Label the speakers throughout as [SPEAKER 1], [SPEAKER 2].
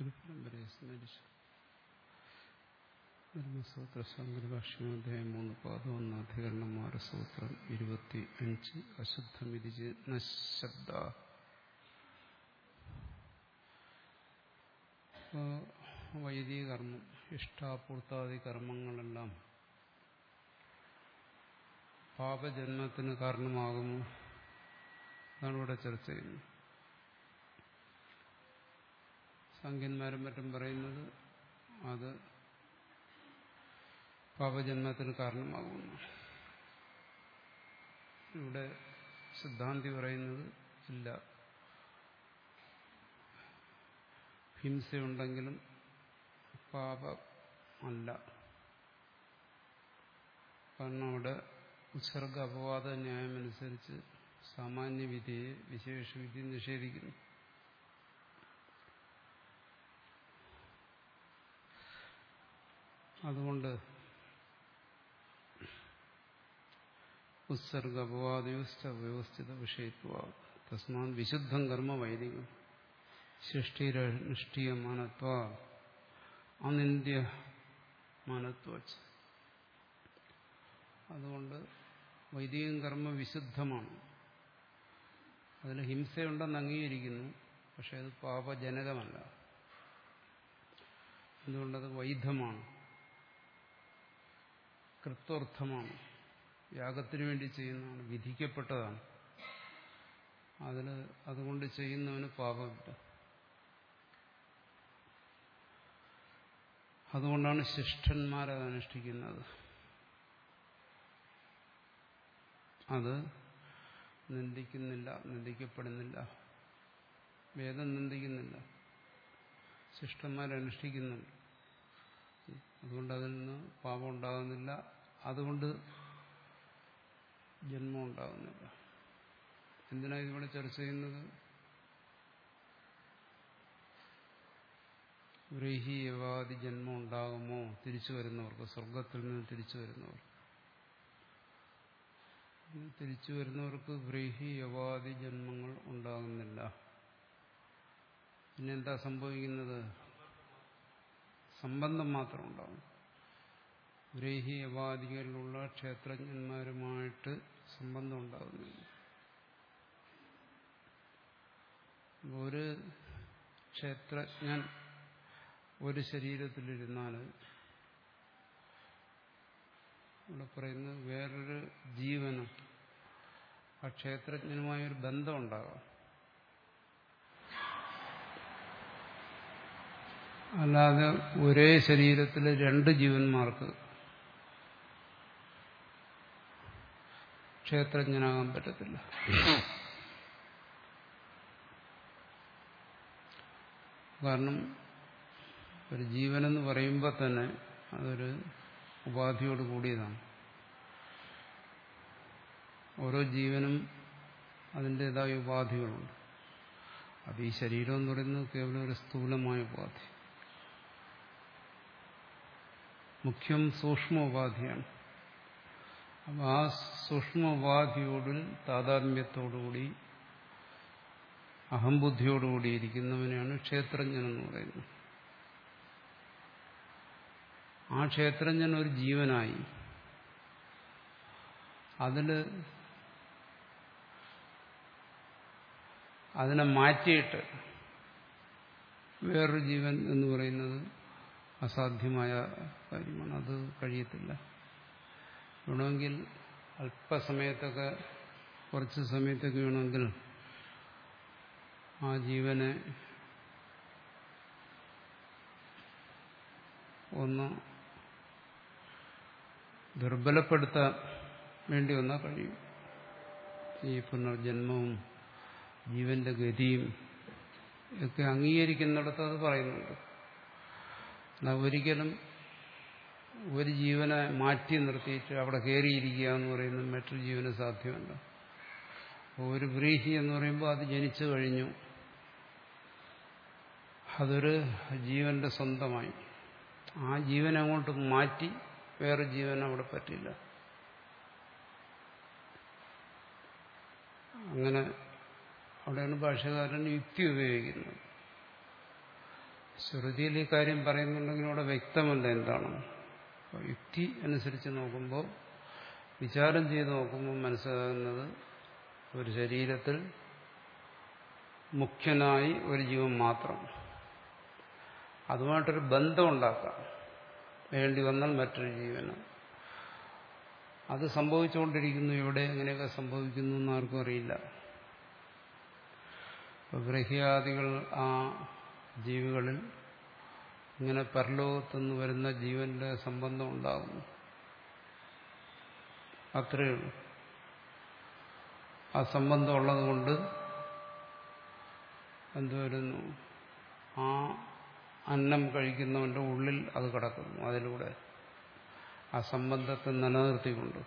[SPEAKER 1] ഗുരുപരമ്പരയെ സ്മരിച്ചു ബ്രഹ്മസൂത്ര സംഗ്രഭാഷ്യോധ്യായം മൂന്ന് പാദം ഒന്ന് അധികരണം മാരസൂത്രം ഇരുപത്തി അഞ്ച് അശുദ്ധമിതി ശബ്ദ വൈദിക കർമ്മം ഇഷ്ടാപൂർത്താദി കർമ്മങ്ങളെല്ലാം പാപജന്മത്തിന് കാരണമാകുമോ അതാണ് ഇവിടെ ചർച്ച ചെയ്യുന്നത് സംഖ്യന്മാരും മറ്റും പറയുന്നത് അത് പാപജന്മത്തിന് കാരണമാകുന്നു ഇവിടെ സിദ്ധാന്തി പറയുന്നത് ഇല്ല ഹിംസയുണ്ടെങ്കിലും പാപം അല്ല കാരണം അവിടെ ഉത്സർഗ അപവാദ ന്യായമനുസരിച്ച് സാമാന്യവിധിയെ വിശേഷവിധി നിഷേധിക്കുന്നു അതുകൊണ്ട് ഉത്സർഗ അപവാദയോസ്ഥ വ്യവസ്ഥിത വിഷയത്വ തസ്മാൻ വിശുദ്ധം കർമ്മ വൈദികം സൃഷ്ടിരനുഷ്ഠീയമാനത്വ അനിന്ദ്യ മാനത്വ അതുകൊണ്ട് വൈദികം കർമ്മ വിശുദ്ധമാണ് അതിൽ ഹിംസയുണ്ടെന്ന് അംഗീകരിക്കുന്നു പക്ഷെ അത് പാപജനകമല്ല എന്തുകൊണ്ടത് വൈധമാണ് കൃത്വർത്ഥമാണ് യാഗത്തിനു വേണ്ടി ചെയ്യുന്നതാണ് വിധിക്കപ്പെട്ടതാണ് അതിന് അതുകൊണ്ട് ചെയ്യുന്നവന് പാപമില്ല അതുകൊണ്ടാണ് ശിഷ്ടന്മാരത് അനുഷ്ഠിക്കുന്നത് അത് നിന്ദിക്കുന്നില്ല നിന്ദിക്കപ്പെടുന്നില്ല വേദം നിന്ദിക്കുന്നില്ല ശിഷ്ടന്മാരനുഷ്ഠിക്കുന്നുണ്ട് അതുകൊണ്ട് അതിൽ നിന്ന് പാപം ഉണ്ടാകുന്നില്ല അതുകൊണ്ട് ജന്മം ഉണ്ടാകുന്നില്ല എന്തിനാ ഇതിവിടെ ചർച്ച ചെയ്യുന്നത് ബ്രഹ്മീയവാദി ജന്മം ഉണ്ടാകുമോ തിരിച്ചു വരുന്നവർക്ക് സ്വർഗത്തിൽ നിന്ന് തിരിച്ചു വരുന്നവർ തിരിച്ചു വരുന്നവർക്ക് ബ്രഹ്മീയവാദി ജന്മങ്ങൾ ഉണ്ടാകുന്നില്ല പിന്നെ എന്താ സംഭവിക്കുന്നത് സംബന്ധം മാത്രം ഉണ്ടാകും ബ്രഹ്മീയവാദികളിലുള്ള ക്ഷേത്രജ്ഞന്മാരുമായിട്ട് സംബന്ധം ഉണ്ടാകുന്നില്ല ഒരു ക്ഷേത്രജ്ഞൻ ഒരു ശരീരത്തിലിരുന്നാൽ ഇവിടെ പറയുന്നത് വേറൊരു ജീവനും ആ ക്ഷേത്രജ്ഞനുമായൊരു ബന്ധം ഉണ്ടാകാം അല്ലാതെ ഒരേ ശരീരത്തിൽ രണ്ട് ജീവന്മാർക്ക് ക്ഷേത്രജ്ഞനാകാൻ പറ്റത്തില്ല കാരണം ഒരു ജീവനെന്ന് പറയുമ്പോൾ തന്നെ അതൊരു ഉപാധിയോട് കൂടിയതാണ് ഓരോ ജീവനും അതിൻ്റെതായ ഉപാധികളുണ്ട് അത് ഈ ശരീരം എന്ന് പറയുന്നത് കേവലം ഒരു സ്ഥൂലമായ ഉപാധി മുഖ്യം സൂക്ഷ്മ ഉപാധിയാണ് അപ്പം ആ സൂക്ഷ്മ ഉപാധിയോടിൽ താതാത്മ്യത്തോടുകൂടി അഹംബുദ്ധിയോടുകൂടി ഇരിക്കുന്നവനെയാണ് ക്ഷേത്രജ്ഞൻ എന്ന് പറയുന്നത് ആ ക്ഷേത്രജ്ഞൻ ഒരു ജീവനായി അതിൽ അതിനെ മാറ്റിയിട്ട് വേറൊരു ജീവൻ എന്ന് പറയുന്നത് അസാധ്യമായ കാര്യമാണ് അത് കഴിയത്തില്ല വേണമെങ്കിൽ അല്പസമയത്തൊക്കെ കുറച്ച് സമയത്തൊക്കെ വേണമെങ്കിൽ ആ ജീവനെ ഒന്ന് ദുർബലപ്പെടുത്താൻ വേണ്ടി വന്നാൽ കഴിയും ഈ പുനർജന്മവും ജീവന്റെ ഗതിയും ഒക്കെ അംഗീകരിക്കുന്നിടത്ത് അത് പറയുന്നുണ്ട് അല്ല ഒരിക്കലും ഒരു ജീവനെ മാറ്റി നിർത്തിയിട്ട് അവിടെ കയറിയിരിക്കുക എന്ന് പറയുന്നത് മറ്റൊരു ജീവന് സാധ്യമല്ല ഒരു വ്രീഹി എന്ന് പറയുമ്പോൾ അത് ജനിച്ചു കഴിഞ്ഞു അതൊരു ജീവന്റെ സ്വന്തമായി ആ ജീവനെ അങ്ങോട്ട് മാറ്റി വേറെ ജീവൻ അവിടെ പറ്റില്ല അങ്ങനെ അവിടെയാണ് ഭാഷകാരൻ യുക്തി ഉപയോഗിക്കുന്നത് ശ്രുതിയിൽ ഈ കാര്യം പറയുന്നുണ്ടെങ്കിൽ അവിടെ വ്യക്തമല്ല എന്താണ് അപ്പോൾ യുക്തി അനുസരിച്ച് നോക്കുമ്പോൾ വിചാരം ചെയ്ത് നോക്കുമ്പോൾ മനസ്സിലാകുന്നത് ഒരു ശരീരത്തിൽ മുഖ്യനായി ഒരു ജീവൻ മാത്രം അതുമായിട്ടൊരു ബന്ധം ഉണ്ടാക്കാം വേണ്ടി വന്നാൽ മറ്റൊരു ജീവന് അത് സംഭവിച്ചുകൊണ്ടിരിക്കുന്നു ഇവിടെ എങ്ങനെയൊക്കെ സംഭവിക്കുന്നു എന്ന് ആർക്കും അറിയില്ല ഗ്രഹ്യാദികൾ ആ ജീവികളിൽ ഇങ്ങനെ പരലോകത്തുനിന്ന് വരുന്ന ജീവന്റെ സംബന്ധം ഉണ്ടാകുന്നു അത്രയേ ഉള്ളൂ ആ സംബന്ധം ഉള്ളതുകൊണ്ട് എന്തുവരുന്നു ആ അന്നം കഴിക്കുന്നവന്റെ ഉള്ളിൽ അത് കിടക്കുന്നു അതിലൂടെ ആ സംബന്ധത്തെ നിലനിർത്തിക്കൊണ്ട്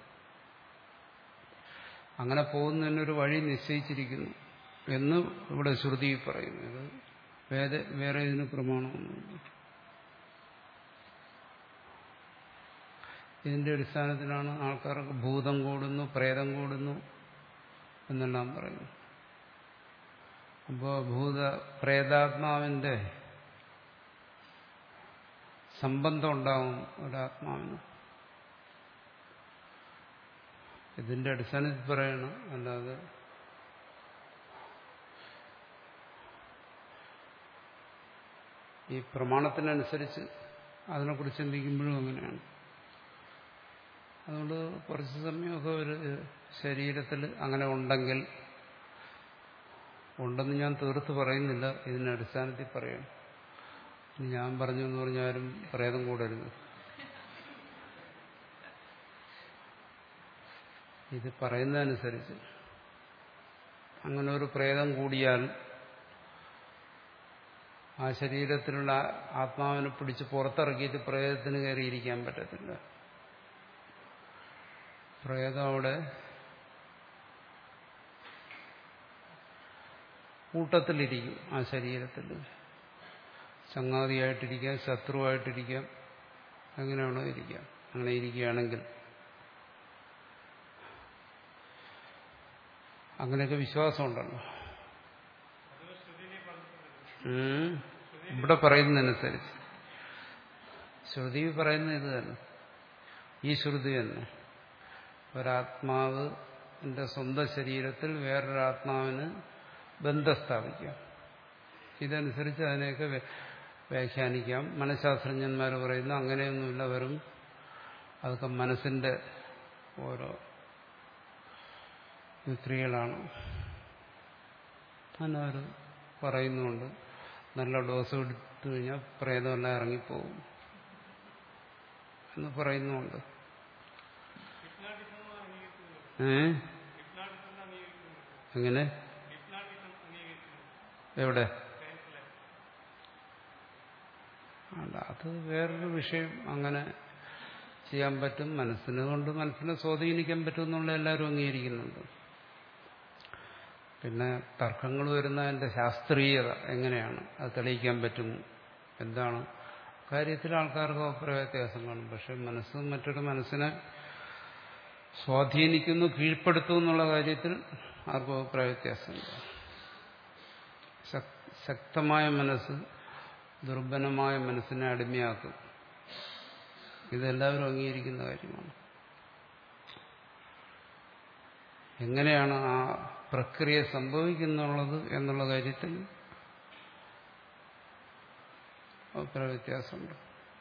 [SPEAKER 1] അങ്ങനെ പോകുന്നതിനൊരു വഴി നിശ്ചയിച്ചിരിക്കുന്നു എന്ന് ഇവിടെ ശ്രുതി പറയുന്നു ഇത് വേദ വേറെ ഇതിന് പ്രമാണമൊന്നുമില്ല ഇതിന്റെ അടിസ്ഥാനത്തിലാണ് ആൾക്കാർക്ക് ഭൂതം കൂടുന്നു പ്രേതം കൂടുന്നു എന്നെല്ലാം പറയുന്നു അപ്പോൾ ഭൂത പ്രേതാത്മാവിന്റെ സംബന്ധം ഉണ്ടാവും ഒരാത്മാവിന് ഇതിന്റെ അടിസ്ഥാനത്തിൽ പറയണം അല്ലാതെ ഈ പ്രമാണത്തിനനുസരിച്ച് അതിനെക്കുറിച്ച് ചിന്തിക്കുമ്പോഴും അങ്ങനെയാണ് അതുകൊണ്ട് കുറച്ച് സമയമൊക്കെ ഒരു ശരീരത്തിൽ അങ്ങനെ ഉണ്ടെങ്കിൽ ഉണ്ടെന്ന് ഞാൻ തീർത്ത് പറയുന്നില്ല ഇതിന്റെ അടിസ്ഥാനത്തിൽ പറയണം ഇനി ഞാൻ പറഞ്ഞു എന്ന് പറഞ്ഞാലും പ്രേതം കൂടരുത് ഇത് പറയുന്നതനുസരിച്ച് അങ്ങനെ ഒരു പ്രേതം കൂടിയാൽ ആ ശരീരത്തിലുള്ള ആത്മാവിനെ പിടിച്ച് പുറത്തിറക്കിയിട്ട് പ്രേതത്തിന് കയറിയിരിക്കാൻ പറ്റത്തില്ല പ്രേതം അവിടെ കൂട്ടത്തിലിരിക്കും ആ ശരീരത്തിൽ ചങ്ങാതിയായിട്ടിരിക്കാം ശത്രുവായിട്ടിരിക്കാം അങ്ങനെയാണോ ഇരിക്കാം അങ്ങനെ ഇരിക്കുകയാണെങ്കിൽ അങ്ങനെയൊക്കെ വിശ്വാസമുണ്ടല്ലോ ഉം. ഇവിടെ പറയുന്നതനുസരിച്ച് ശ്രുതി പറയുന്ന ഇത് തന്നെ ഈ ശ്രുതി തന്നെ ഒരാത്മാവ് എന്റെ സ്വന്തം ശരീരത്തിൽ വേറൊരാത്മാവിന് ബന്ധം സ്ഥാപിക്കാം ഇതനുസരിച്ച് അതിനെയൊക്കെ വ്യ- വ്യാഖ്യാനിക്കാം മനഃശാസ്ത്രജ്ഞന്മാർ പറയുന്നു അങ്ങനെയൊന്നുമില്ല വെറും അതൊക്കെ മനസ്സിന്റെ ഓരോ യുക്തികളാണ് അങ്ങനെ അവർ പറയുന്നുണ്ട് നല്ല ഡോസ് എടുത്തു കഴിഞ്ഞാൽ പ്രേതമെല്ലാം ഇറങ്ങിപ്പോകും എന്ന് പറയുന്നുണ്ട് ഏ എങ്ങനെ എവിടെ അല്ല അത് വേറൊരു വിഷയം അങ്ങനെ ചെയ്യാൻ പറ്റും മനസ്സിനെ കൊണ്ട് മനസ്സിനെ സ്വാധീനിക്കാൻ പറ്റും എന്നുള്ള എല്ലാവരും അംഗീകരിക്കുന്നുണ്ട് പിന്നെ തർക്കങ്ങൾ വരുന്നതിന്റെ ശാസ്ത്രീയത എങ്ങനെയാണ് അത് തെളിയിക്കാൻ പറ്റും എന്താണ് കാര്യത്തിൽ ആൾക്കാർക്ക് അഭിപ്രായ വ്യത്യാസം കാണും പക്ഷെ മനസ്സ് മറ്റൊരു മനസ്സിനെ സ്വാധീനിക്കുന്നു കീഴ്പ്പെടുത്തും എന്നുള്ള കാര്യത്തിൽ ആർക്കും അഭിപ്രായ വ്യത്യാസമില്ല ശക്- ശക്തമായ മനസ്സ് ദുർബലമായ മനസ്സിനെ അടിമയാക്കും ഇതെല്ലാവരും അംഗീകരിക്കുന്ന കാര്യമാണ് എങ്ങനെയാണ് ആ പ്രക്രിയ സംഭവിക്കുന്നുള്ളത് എന്നുള്ള കാര്യത്തിൽ അഭിപ്രായ വ്യത്യാസമുണ്ട്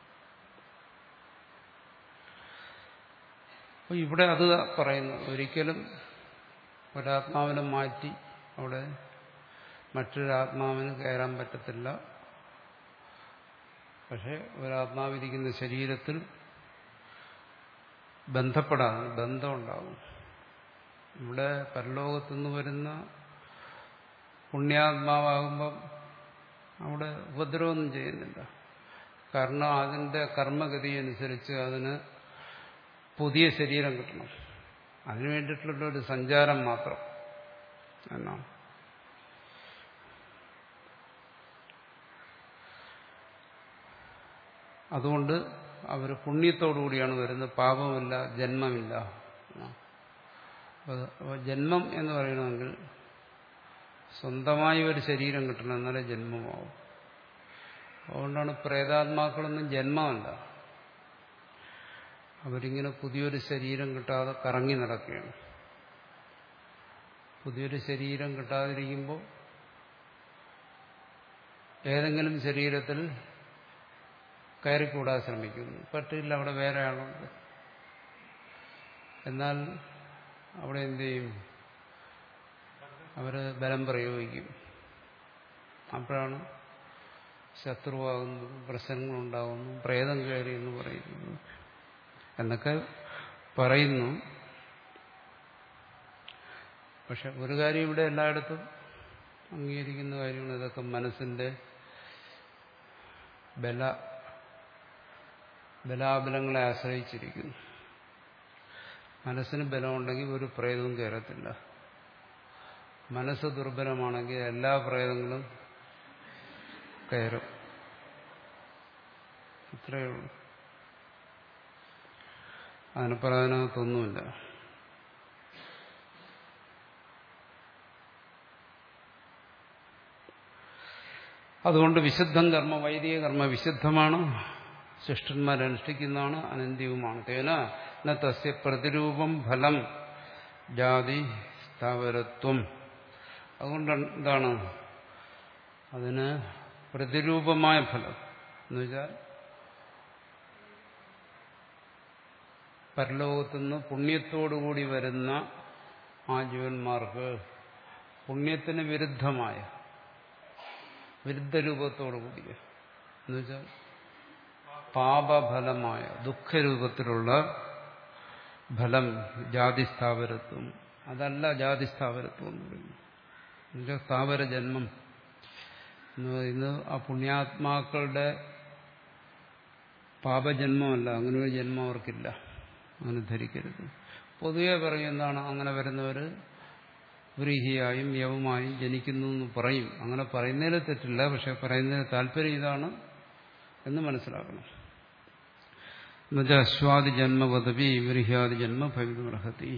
[SPEAKER 1] അപ്പൊ ഇവിടെ അത് പറയുന്നു ഒരിക്കലും ഒരാത്മാവിനെ മാറ്റി അവിടെ മറ്റൊരാത്മാവിന് കയറാൻ പറ്റത്തില്ല പക്ഷെ ഒരാത്മാവിരിക്കുന്ന ശരീരത്തിൽ ബന്ധപ്പെടാൻ ബന്ധമുണ്ടാകും ഇവിടെ പരലോകത്തുനിന്ന് വരുന്ന പുണ്യാത്മാവാകുമ്പം അവിടെ ഉപദ്രവമൊന്നും ചെയ്യുന്നില്ല കാരണം അതിന്റെ കർമ്മഗതി അനുസരിച്ച് അതിന് പുതിയ ശരീരം കിട്ടണം അതിനു വേണ്ടിയിട്ടുള്ള ഒരു സഞ്ചാരം മാത്രം എന്നാണ് അതുകൊണ്ട് അവർ പുണ്യത്തോടുകൂടിയാണ് വരുന്നത് പാപമില്ല ജന്മമില്ല അപ്പോൾ ജന്മം എന്ന് പറയണമെങ്കിൽ സ്വന്തമായി ഒരു ശരീരം കിട്ടണം എന്നാലേ ജന്മമാവും അതുകൊണ്ടാണ് പ്രേതാത്മാക്കളൊന്നും ജന്മമല്ല അവരിങ്ങനെ പുതിയൊരു ശരീരം കിട്ടാതെ കറങ്ങി നടക്കുകയാണ് പുതിയൊരു ശരീരം കിട്ടാതിരിക്കുമ്പോൾ ഏതെങ്കിലും ശരീരത്തിൽ കയറിക്കൂടാൻ ശ്രമിക്കുന്നു പറ്റില്ല അവിടെ വേറെ ആളുണ്ട് എന്നാൽ അവിടെ എന്ത് ചെയ്യും അവര് ബലം പ്രയോഗിക്കും അപ്പോഴാണ് ശത്രുവാകുന്നതും പ്രശ്നങ്ങളുണ്ടാകുന്നു പ്രേതം കയറി എന്ന് പറയുന്നു എന്നൊക്കെ പറയുന്നു പക്ഷെ ഒരു കാര്യം ഇവിടെ എല്ലായിടത്തും അംഗീകരിക്കുന്ന കാര്യമാണ് ഇതൊക്കെ മനസ്സിന്റെ ബല ബലാബലങ്ങളെ ആശ്രയിച്ചിരിക്കുന്നു മനസ്സിന് ബലമുണ്ടെങ്കിൽ ഒരു പ്രേതവും കയറത്തില്ല മനസ്സ് ദുർബലമാണെങ്കിൽ എല്ലാ പ്രേതങ്ങളും കയറും ഇത്രയേ ഉള്ളൂ അതിന് പറയാനകത്തൊന്നുമില്ല അതുകൊണ്ട് വിശുദ്ധം കർമ്മ വൈദിക കർമ്മ വിശുദ്ധമാണ് ശിഷ്ടന്മാരനുഷ്ഠിക്കുന്നതാണ് അനന്ത്യവുമാണ് തേന ന തസ്യ പ്രതിരൂപം ഫലം ജാതി സ്ഥാവരത്വം അതുകൊണ്ട് എന്താണ് അതിന് പ്രതിരൂപമായ ഫലം എന്നുവെച്ചാൽ പരലോകത്തുനിന്ന് പുണ്യത്തോടുകൂടി വരുന്ന ആ ജീവന്മാർക്ക് പുണ്യത്തിന് വിരുദ്ധമായ വിരുദ്ധ രൂപത്തോടുകൂടിയ എന്നുവെച്ചാൽ പാപഫലമായ ദുഃഖരൂപത്തിലുള്ള ഫലം ജാതിസ്ഥാവരത്വം അതല്ല ജാതിസ്ഥാവരത്വം എന്ന് പറയുന്നു എന്നുവെച്ചാൽ സ്ഥാവര ജന്മം എന്ന് പറയുന്നത് ആ പുണ്യാത്മാക്കളുടെ പാപജന്മമല്ല അങ്ങനെ ഒരു ജന്മം അവർക്കില്ല അങ്ങനെ ധരിക്കരുത് പൊതുവെ പറയും എന്താണ് അങ്ങനെ വരുന്നവർ വ്രീഹിയായും യവുമായും ജനിക്കുന്നു എന്ന് പറയും അങ്ങനെ പറയുന്നതിൽ തെറ്റില്ല പക്ഷെ പറയുന്നതിന് താല്പര്യം ഇതാണ് എന്ന് മനസ്സിലാക്കണം എന്നുവെച്ചാൽ അശ്വാദി ജന്മപദവി വ്രീഹ്യാദി ജന്മ ഭവിതമർഹത്തി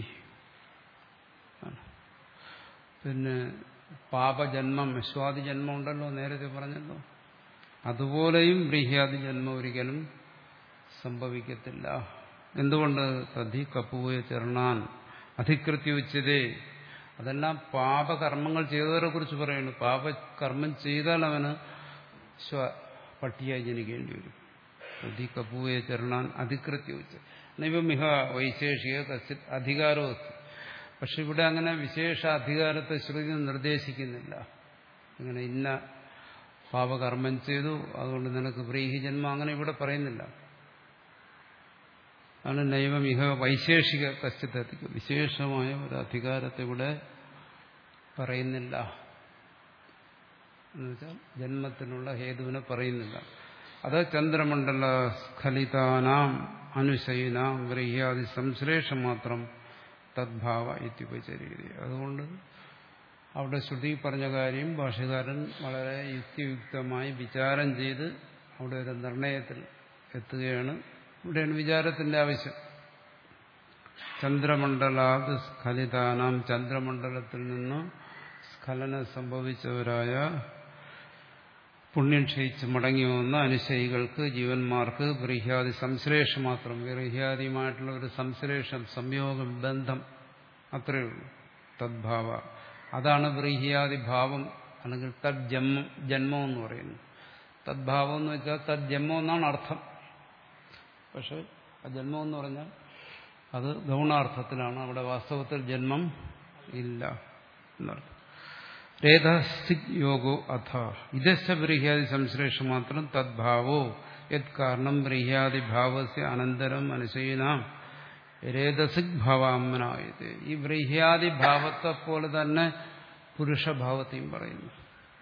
[SPEAKER 1] പിന്നെ പാപജന്മം അശ്വാദി ജന്മം ഉണ്ടല്ലോ നേരത്തെ പറഞ്ഞല്ലോ അതുപോലെയും വ്രീഹ്യാദി ജന്മം ഒരിക്കലും സംഭവിക്കത്തില്ല എന്തുകൊണ്ട് തദ്ധി കപ്പുപോയ ചെറുണാൻ അധികൃത്യ ഉച്ചതേ അതെല്ലാം പാപകർമ്മങ്ങൾ ചെയ്തവരെ കുറിച്ച് പറയുന്നു പാപകർമ്മം ചെയ്താൽ അവന് പട്ടിയായി ജനിക്കേണ്ടി വരും തദ്ധി കപ്പുപോയ ചെറുണാൻ അധികൃത്യ ഉച്ച നൈവമിഹ വൈശേഷിക കശ്ചിത് അധികാരവസ്തു പക്ഷെ ഇവിടെ അങ്ങനെ വിശേഷ അധികാരത്തെ ശ്രുതി നിർദ്ദേശിക്കുന്നില്ല അങ്ങനെ ഇന്ന പാപകർമ്മം ചെയ്തു അതുകൊണ്ട് നിനക്ക് വ്രീഹി ജന്മം അങ്ങനെ ഇവിടെ പറയുന്നില്ല ആണ് നൈവമിഹ വൈശേഷിക കശ്ചിത്തെത്തിക്കും വിശേഷമായ ഒരു അധികാരത്തെ ഇവിടെ പറയുന്നില്ല എന്നുവെച്ചാൽ ജന്മത്തിനുള്ള ഹേതുവിനെ പറയുന്നില്ല അത് ചന്ദ്രമണ്ഡല സ്ഖലിതാനാം അനുശയിനാം വ്രീഹ്യാദി സംശ്ലേഷം മാത്രം തദ്ഭാവ ഇത്യുപചരീതി അതുകൊണ്ട് അവിടെ ശ്രുതി പറഞ്ഞ കാര്യം ഭാഷകാരൻ വളരെ യുക്തിയുക്തമായി വിചാരം ചെയ്ത് അവിടെ ഒരു നിർണയത്തിൽ എത്തുകയാണ് ഇവിടെയാണ് വിചാരത്തിന്റെ ആവശ്യം ചന്ദ്രമണ്ഡലാത് സ്ഖലിതാനാം ചന്ദ്രമണ്ഡലത്തിൽ നിന്ന് സ്ഖലനം സംഭവിച്ചവരായ പുണ്യം ക്ഷയിച്ച് മടങ്ങി വന്ന അനുശയികൾക്ക് ജീവന്മാർക്ക് ബ്രീഹ്യാദി സംശ്ലേഷം മാത്രം ബ്രീഹ്യാദിയുമായിട്ടുള്ള ഒരു സംശ്ലേഷം സംയോഗം ബന്ധം അത്രയേ ഉള്ളൂ തദ്ഭാവ അതാണ് ബ്രീഹ്യാദി ഭാവം അല്ലെങ്കിൽ തദ് ജന്മം ജന്മം എന്ന് പറയുന്നു തദ്ഭാവം എന്ന് വെച്ചാൽ തദ് ജന്മം എന്നാണ് അർത്ഥം പക്ഷെ ആ ജന്മം എന്ന് പറഞ്ഞാൽ അത് ഗൗണാർത്ഥത്തിലാണ് അവിടെ വാസ്തവത്തിൽ ജന്മം ഇല്ല എന്നർത്ഥം രേതസ്ഥിക് യോഗോ അഥ ഇതശ ബ്രീഹ്യാദി സംശ്ലേഷം മാത്രം തദ്ഭാവോ യത് കാരണം ബ്രീഹ്യാദി ഭാവസ്യ അനന്തരം അനുശയിനാം രേതസിക് ഭാവാമനായത് ഈ ബ്രീഹ്യാദി ഭാവത്തെ പോലെ തന്നെ പുരുഷഭാവത്തെയും പറയുന്നു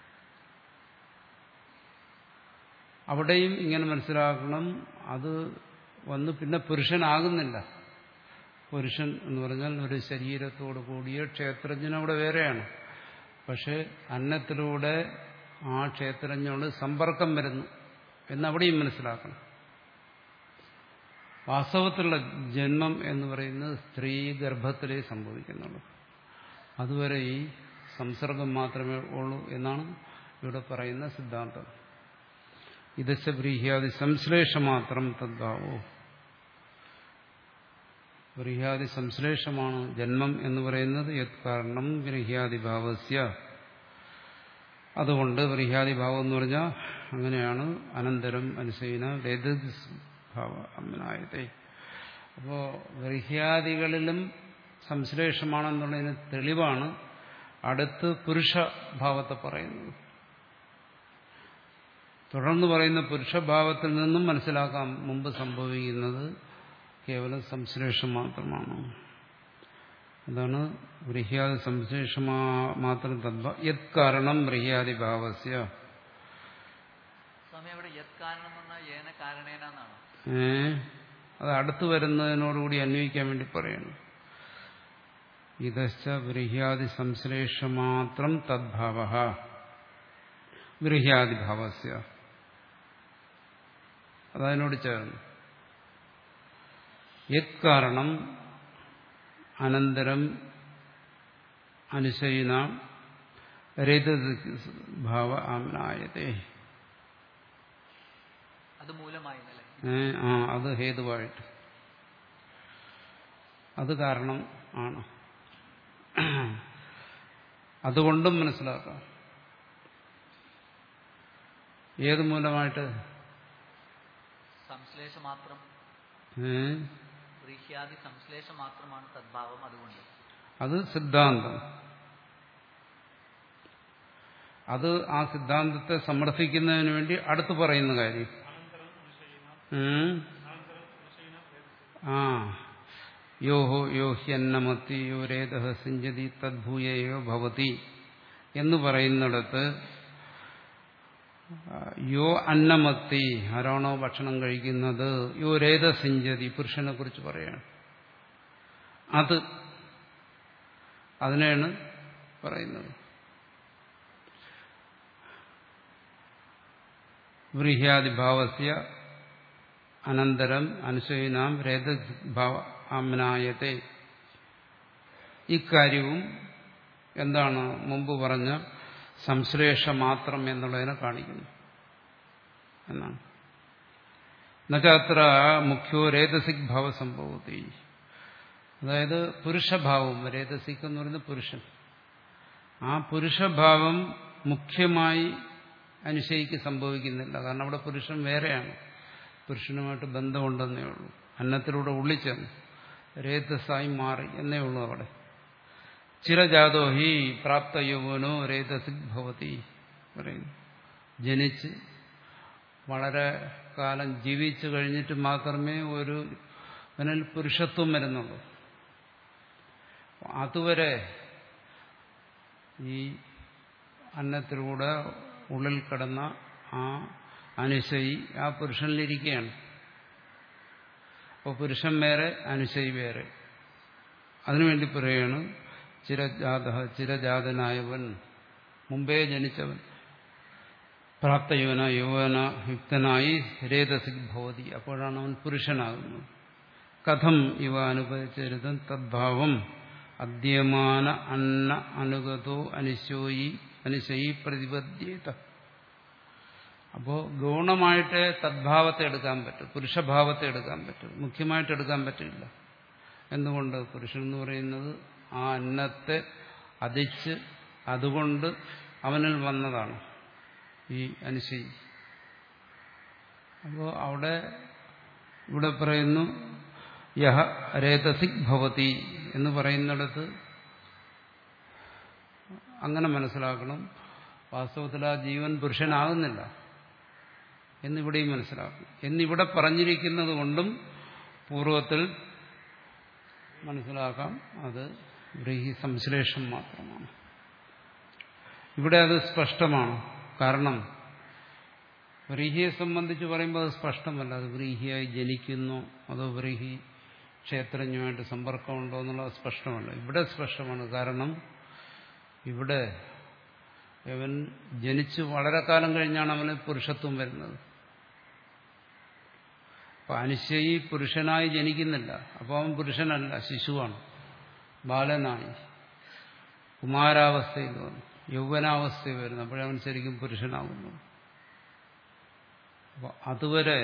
[SPEAKER 1] അവിടെയും ഇങ്ങനെ മനസ്സിലാക്കണം അത് വന്ന് പിന്നെ പുരുഷനാകുന്നില്ല പുരുഷൻ എന്ന് പറഞ്ഞാൽ ഒരു ശരീരത്തോട് കൂടിയ ക്ഷേത്രജ്ഞൻ അവിടെ വേറെയാണ് പക്ഷെ അന്നത്തിലൂടെ ആ ക്ഷേത്രജ്ഞോട് സമ്പർക്കം വരുന്നു എന്നവിടെയും മനസ്സിലാക്കണം വാസ്തവത്തിലുള്ള ജന്മം എന്ന് പറയുന്നത് സ്ത്രീ ഗർഭത്തിലേ സംഭവിക്കുന്നുള്ളൂ അതുവരെ ഈ സംസർഗം മാത്രമേ ഉള്ളൂ എന്നാണ് ഇവിടെ പറയുന്ന സിദ്ധാന്തം ഇതച്ച ബ്രീഹ്യാദി സംശ്ലേഷമാത്രം തദ്ഭാവോ ബ്രീഹ്യാദി സംശ്ലേഷമാണ് ജന്മം എന്ന് പറയുന്നത് യത് കാരണം ബ്രീഹ്യാദിഭാവസ്യ അതുകൊണ്ട് ബ്രീഹ്യാദിഭാവം എന്ന് പറഞ്ഞാൽ അങ്ങനെയാണ് അനന്തരം അനുസൈന വേദഭാവ അമ്മനായതേ അപ്പോൾ ബ്രീഹ്യാദികളിലും സംശ്ലേഷമാണെന്നുള്ളതിന് തെളിവാണ് അടുത്ത് പുരുഷഭാവത്തെ പറയുന്നത് തുടർന്ന് പറയുന്ന പുരുഷഭാവത്തിൽ നിന്നും മനസ്സിലാക്കാം മുമ്പ് സംഭവിക്കുന്നത് കേവലം സംശ്ലേഷം മാത്രമാണ് അതാണ് ബ്രഹ്യാദി സംശ്ലേഷം മാത്രം തദ്വ യത് കാരണം ബ്രഹ്യാദി ഭാവസ്യ
[SPEAKER 2] സ്വാമി അവിടെ യത് കാരണം എന്ന് പറഞ്ഞാൽ ഏന കാരണേനാന്നാണ്
[SPEAKER 1] ഏ അത് അടുത്തു വരുന്നതിനോടുകൂടി അന്വയിക്കാൻ വേണ്ടി പറയണം ഇതശ്ച ബ്രഹ്യാദി സംശ്ലേഷമാത്രം തദ്ഭാവ ബ്രഹ്യാദിഭാവസ്യ അതതിനോട് ചേർന്ന് യത് കാരണം അനന്തരം അനുശയിന രേതഭാവ ആമനായതേ
[SPEAKER 2] അത് മൂലമായിരുന്നല്ലേ
[SPEAKER 1] ഏ, ആ അത് ഹേതുവായിട്ട് അത് കാരണം ആണ് അതുകൊണ്ടും മനസ്സിലാക്കാം ഏത് മൂലമായിട്ട്
[SPEAKER 2] സംശ്ലേഷം മാത്രം
[SPEAKER 1] ഏ,
[SPEAKER 2] വ്രീഹ്യാദി സംശ്ലേഷം മാത്രമാണ് തദ്ഭാവം അതുകൊണ്ട്
[SPEAKER 1] അത് സിദ്ധാന്തം അത് ആ സിദ്ധാന്തത്തെ സമർത്ഥിക്കുന്നതിന് വേണ്ടി അടുത്ത് പറയുന്ന കാര്യം ഉം. ആ യോഹോ യോ ഹ്യന്നമത്തി യോ രേത സിഞ്ചതി തദ്ഭൂയയോ ഭവതി എന്ന് പറയുന്നിടത്ത് ആ, യോ അന്നമത്തി ആരാണോ ഭക്ഷണം കഴിക്കുന്നത് യോ രേത സിഞ്ചതി പുരുഷനെ കുറിച്ച് പറയാണ് അത് അതിനെയാണ് പറയുന്നത് വ്രീഹ്യാദിഭാവസ്യ അനന്തരം അനുസൂയിനാം രേതഭാവ ആമനായത്തെ ഇക്കാര്യവും എന്താണ് മുമ്പ് പറഞ്ഞ സംശ്ലേഷ മാത്രം എന്നുള്ളതിനെ കാണിക്കുന്നു എന്നാണ് എന്നുവെച്ചാൽ മുഖ്യോ രേതസിക് ഭാവ സംഭവത്തി അതായത് പുരുഷഭാവം രേതസിക് എന്ന് പറയുന്നത് പുരുഷൻ ആ പുരുഷഭാവം മുഖ്യമായി അനുശയിക്ക് സംഭവിക്കുന്നില്ല കാരണം അവിടെ പുരുഷൻ വേറെയാണ് പുരുഷനുമായിട്ട് ബന്ധമുണ്ടെന്നേ ഉള്ളൂ അന്നത്തിലൂടെ ഉള്ളിച്ചെന്ന് രേതസായി മാറി എന്നേ ഉള്ളൂ അവിടെ ചിരജാതോ ഹി പ്രാപ്ത യൗവനോ രേതസിക് ഭവതി പറയുന്നു ജനിച്ച് വളരെ കാലം ജീവിച്ചു കഴിഞ്ഞിട്ട് മാത്രമേ ഒരു അവനിൽ പുരുഷത്വം വരുന്നുള്ളൂ അതുവരെ ഈ അന്നത്തിലൂടെ ഉള്ളിൽ കിടന്ന ആ അനുശയി ആ പുരുഷനിലിരിക്കുകയാണ് അപ്പോൾ പുരുഷൻ വേറെ അനുശയി വേറെ അതിനുവേണ്ടി പറയുകയാണ് ചിരജാത ചിരജാതനായവൻ മുമ്പേ ജനിച്ചവൻ പ്രാപ്തയുവന യൗവന യുക്തനായി രേതസിക് ഭവതി അപ്പോഴാണ് അവൻ പുരുഷനാകുന്നത് കഥം ഇവ അനുഭവിച്ചരുതം തദ്ഭാവം അദ്യമാന അന്ന അനുഗതോ അനുശോയി അനുശയി പ്രതിപദ്യേത അപ്പോ ഗൗണമായിട്ട് തദ്ഭാവത്തെ എടുക്കാൻ പറ്റും പുരുഷഭാവത്തെ എടുക്കാൻ പറ്റും മുഖ്യമായിട്ട് എടുക്കാൻ പറ്റില്ല എന്തുകൊണ്ട് പുരുഷൻ എന്ന് പറയുന്നത് ആ അന്നത്തെ അതിച്ച് അതുകൊണ്ട് അവനിൽ വന്നതാണ് ഈ അനുശയി അപ്പോൾ അവിടെ ഇവിടെ പറയുന്നു യഹ രേതസിക് ഭവതി എന്ന് പറയുന്നിടത്ത് അങ്ങനെ മനസ്സിലാക്കണം വാസ്തവത്തിൽ ആ ജീവൻ പുരുഷനാകുന്നില്ല എന്നിവിടെയും മനസ്സിലാക്കണം എന്നിവിടെ പറഞ്ഞിരിക്കുന്നത് കൊണ്ടും പൂർവത്തിൽ മനസ്സിലാക്കാം അത് ബ്രീഹി സംശ്ലേഷം മാത്രമാണ് ഇവിടെ അത് സ്പഷ്ടമാണ് കാരണം വ്രീഹിയെ സംബന്ധിച്ച് പറയുമ്പോൾ അത് സ്പഷ്ടമല്ല അത് വ്രീഹിയായി ജനിക്കുന്നു അതോ വ്രീഹി ക്ഷേത്രജ്ഞുമായിട്ട് സമ്പർക്കമുണ്ടോ എന്നുള്ളത് സ്പഷ്ടമല്ല ഇവിടെ സ്പഷ്ടമാണ് കാരണം ഇവിടെ ഇവൻ ജനിച്ച് വളരെ കാലം കഴിഞ്ഞാണ് അവന് പുരുഷത്വം വരുന്നത് അപ്പൊ അനുശയി പുരുഷനായി ജനിക്കുന്നില്ല അപ്പോൾ അവൻ പുരുഷനല്ല ശിശുവാണ് ബാലനായി കുമാരാവസ്ഥയിൽ വന്നു യൗവനാവസ്ഥയിൽ വരുന്നു അപ്പോഴവൻ ശരിക്കും പുരുഷനാകുന്നു അപ്പോൾ അതുവരെ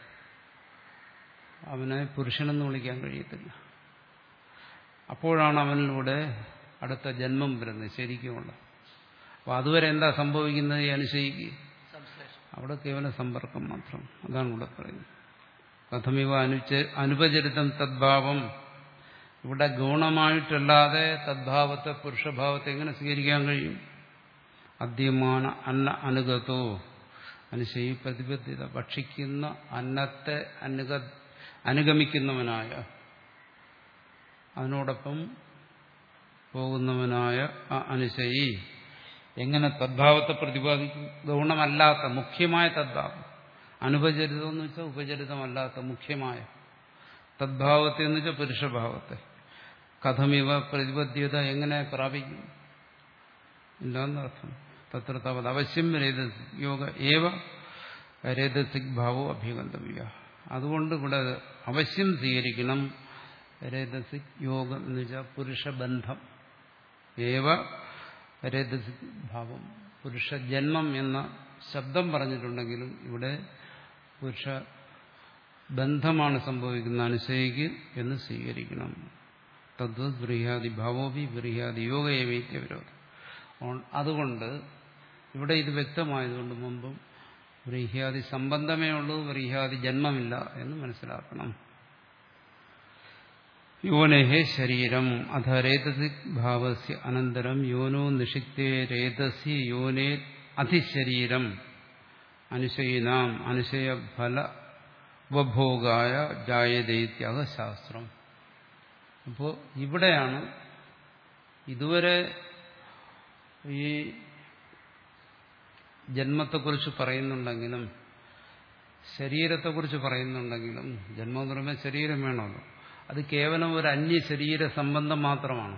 [SPEAKER 1] അവനെ പുരുഷനെന്ന് വിളിക്കാൻ കഴിയത്തില്ല അപ്പോഴാണ് അവനിലൂടെ അടുത്ത ജന്മം വരുന്നത് ശരിക്കുമുള്ള അപ്പോൾ അതുവരെ എന്താ സംഭവിക്കുന്നത് ഈ അനുശയിക്ക്
[SPEAKER 2] സംശ്ലേഷം
[SPEAKER 1] അവിടെ കേവല സമ്പർക്കം മാത്രം അതാണ് ഇവിടെ പറയുന്നത് കഥമിവ അനുച അനുപചരിതം തദ്ഭാവം ഇവിടെ ഗുണമായിട്ടല്ലാതെ തദ്ഭാവത്തെ പുരുഷഭാവത്തെ എങ്ങനെ സ്വീകരിക്കാൻ കഴിയും അദ്യമാന അന്ന അനുഗതോ അനുശയി പ്രതിബദ്ധിത ഭക്ഷിക്കുന്ന അന്നത്തെ അനുഗ അനുഗമിക്കുന്നവനായ അതിനോടൊപ്പം പോകുന്നവനായ ആ അനുശയി എങ്ങനെ തദ്ഭാവത്തെ പ്രതിപാദിക്കും ഗൗണമല്ലാത്ത മുഖ്യമായ തദ്ഭാവം അനുപചരിതം എന്ന് വെച്ചാൽ ഉപചരിതമല്ലാത്ത മുഖ്യമായ തദ്ഭാവത്തെ എന്ന് വെച്ചാൽ പുരുഷഭാവത്തെ കഥമിവ പ്രതിബദ്ധ്യത എങ്ങനെ പ്രാപിക്കും ഇല്ലാന്നർത്ഥം തത്ര താവത് അവശ്യം രേതസിക് യോഗ ഏവ രേതസിക് ഭാവോ അഭ്യഗന്തവ്യ അതുകൊണ്ട് ഇവിടെ അവശ്യം സ്വീകരിക്കണം രേതസിക് യോഗം എന്ന് വെച്ചാൽ പുരുഷബന്ധം ഏവ രേതസിക് ഭാവം പുരുഷജന്മം എന്ന ശബ്ദം പറഞ്ഞിട്ടുണ്ടെങ്കിലും ഇവിടെ പുരുഷ ബന്ധമാണ് സംഭവിക്കുന്ന അനുസരിക്ക് എന്ന് സ്വീകരിക്കണം തദ്വത് ബൃഹ്യാദി ഭാവോപി ബൃഹ്യാദി യോഗയേവൈത്യ വിരോധം അതുകൊണ്ട് ഇവിടെ ഇത് വ്യക്തമായതുകൊണ്ട് മുമ്പും ബ്രീഹ്യാദി സംബന്ധമേ ഉള്ളൂ ബ്രീഹ്യാദി ജന്മമില്ല എന്ന് മനസ്സിലാക്കണം യോനേഹേ ശരീരം അധ രേതസി ഭാവസ്യ അനന്തരം യോനോ നിഷിക്തേ രേതസി യോനേ അധിശരീരം അനുശയിനാം അനുശയഫല ഉപഭോഗായ ജായതൈത്യാഗ ശാസ്ത്രം അപ്പോൾ ഇവിടെയാണ് ഇതുവരെ ഈ ജന്മത്തെക്കുറിച്ച് പറയുന്നുണ്ടെങ്കിലും ശരീരത്തെക്കുറിച്ച് പറയുന്നുണ്ടെങ്കിലും ജന്മം എന്ന് പറയുമ്പോൾ ശരീരം വേണമല്ലോ അത് കേവലം ഒരു അന്യ ശരീര സംബന്ധം മാത്രമാണ്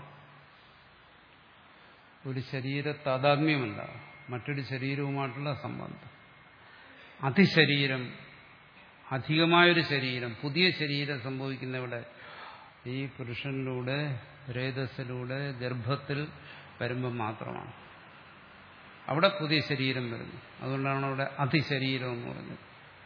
[SPEAKER 1] ഒരു ശരീര താതാത്മ്യമല്ല മറ്റൊരു ശരീരവുമായിട്ടുള്ള സംബന്ധം അതിശരീരം അധികമായൊരു ശരീരം പുതിയ ശരീരം സംഭവിക്കുന്ന ഇവിടെ ഈ പുരുഷനിലൂടെ രേതസ്സിലൂടെ ഗർഭത്തിൽ വരുമ്പോൾ മാത്രമാണ് അവിടെ പുതിയ ശരീരം വരുന്നു അതുകൊണ്ടാണ് അവിടെ അതിശരീരം എന്ന് പറഞ്ഞത്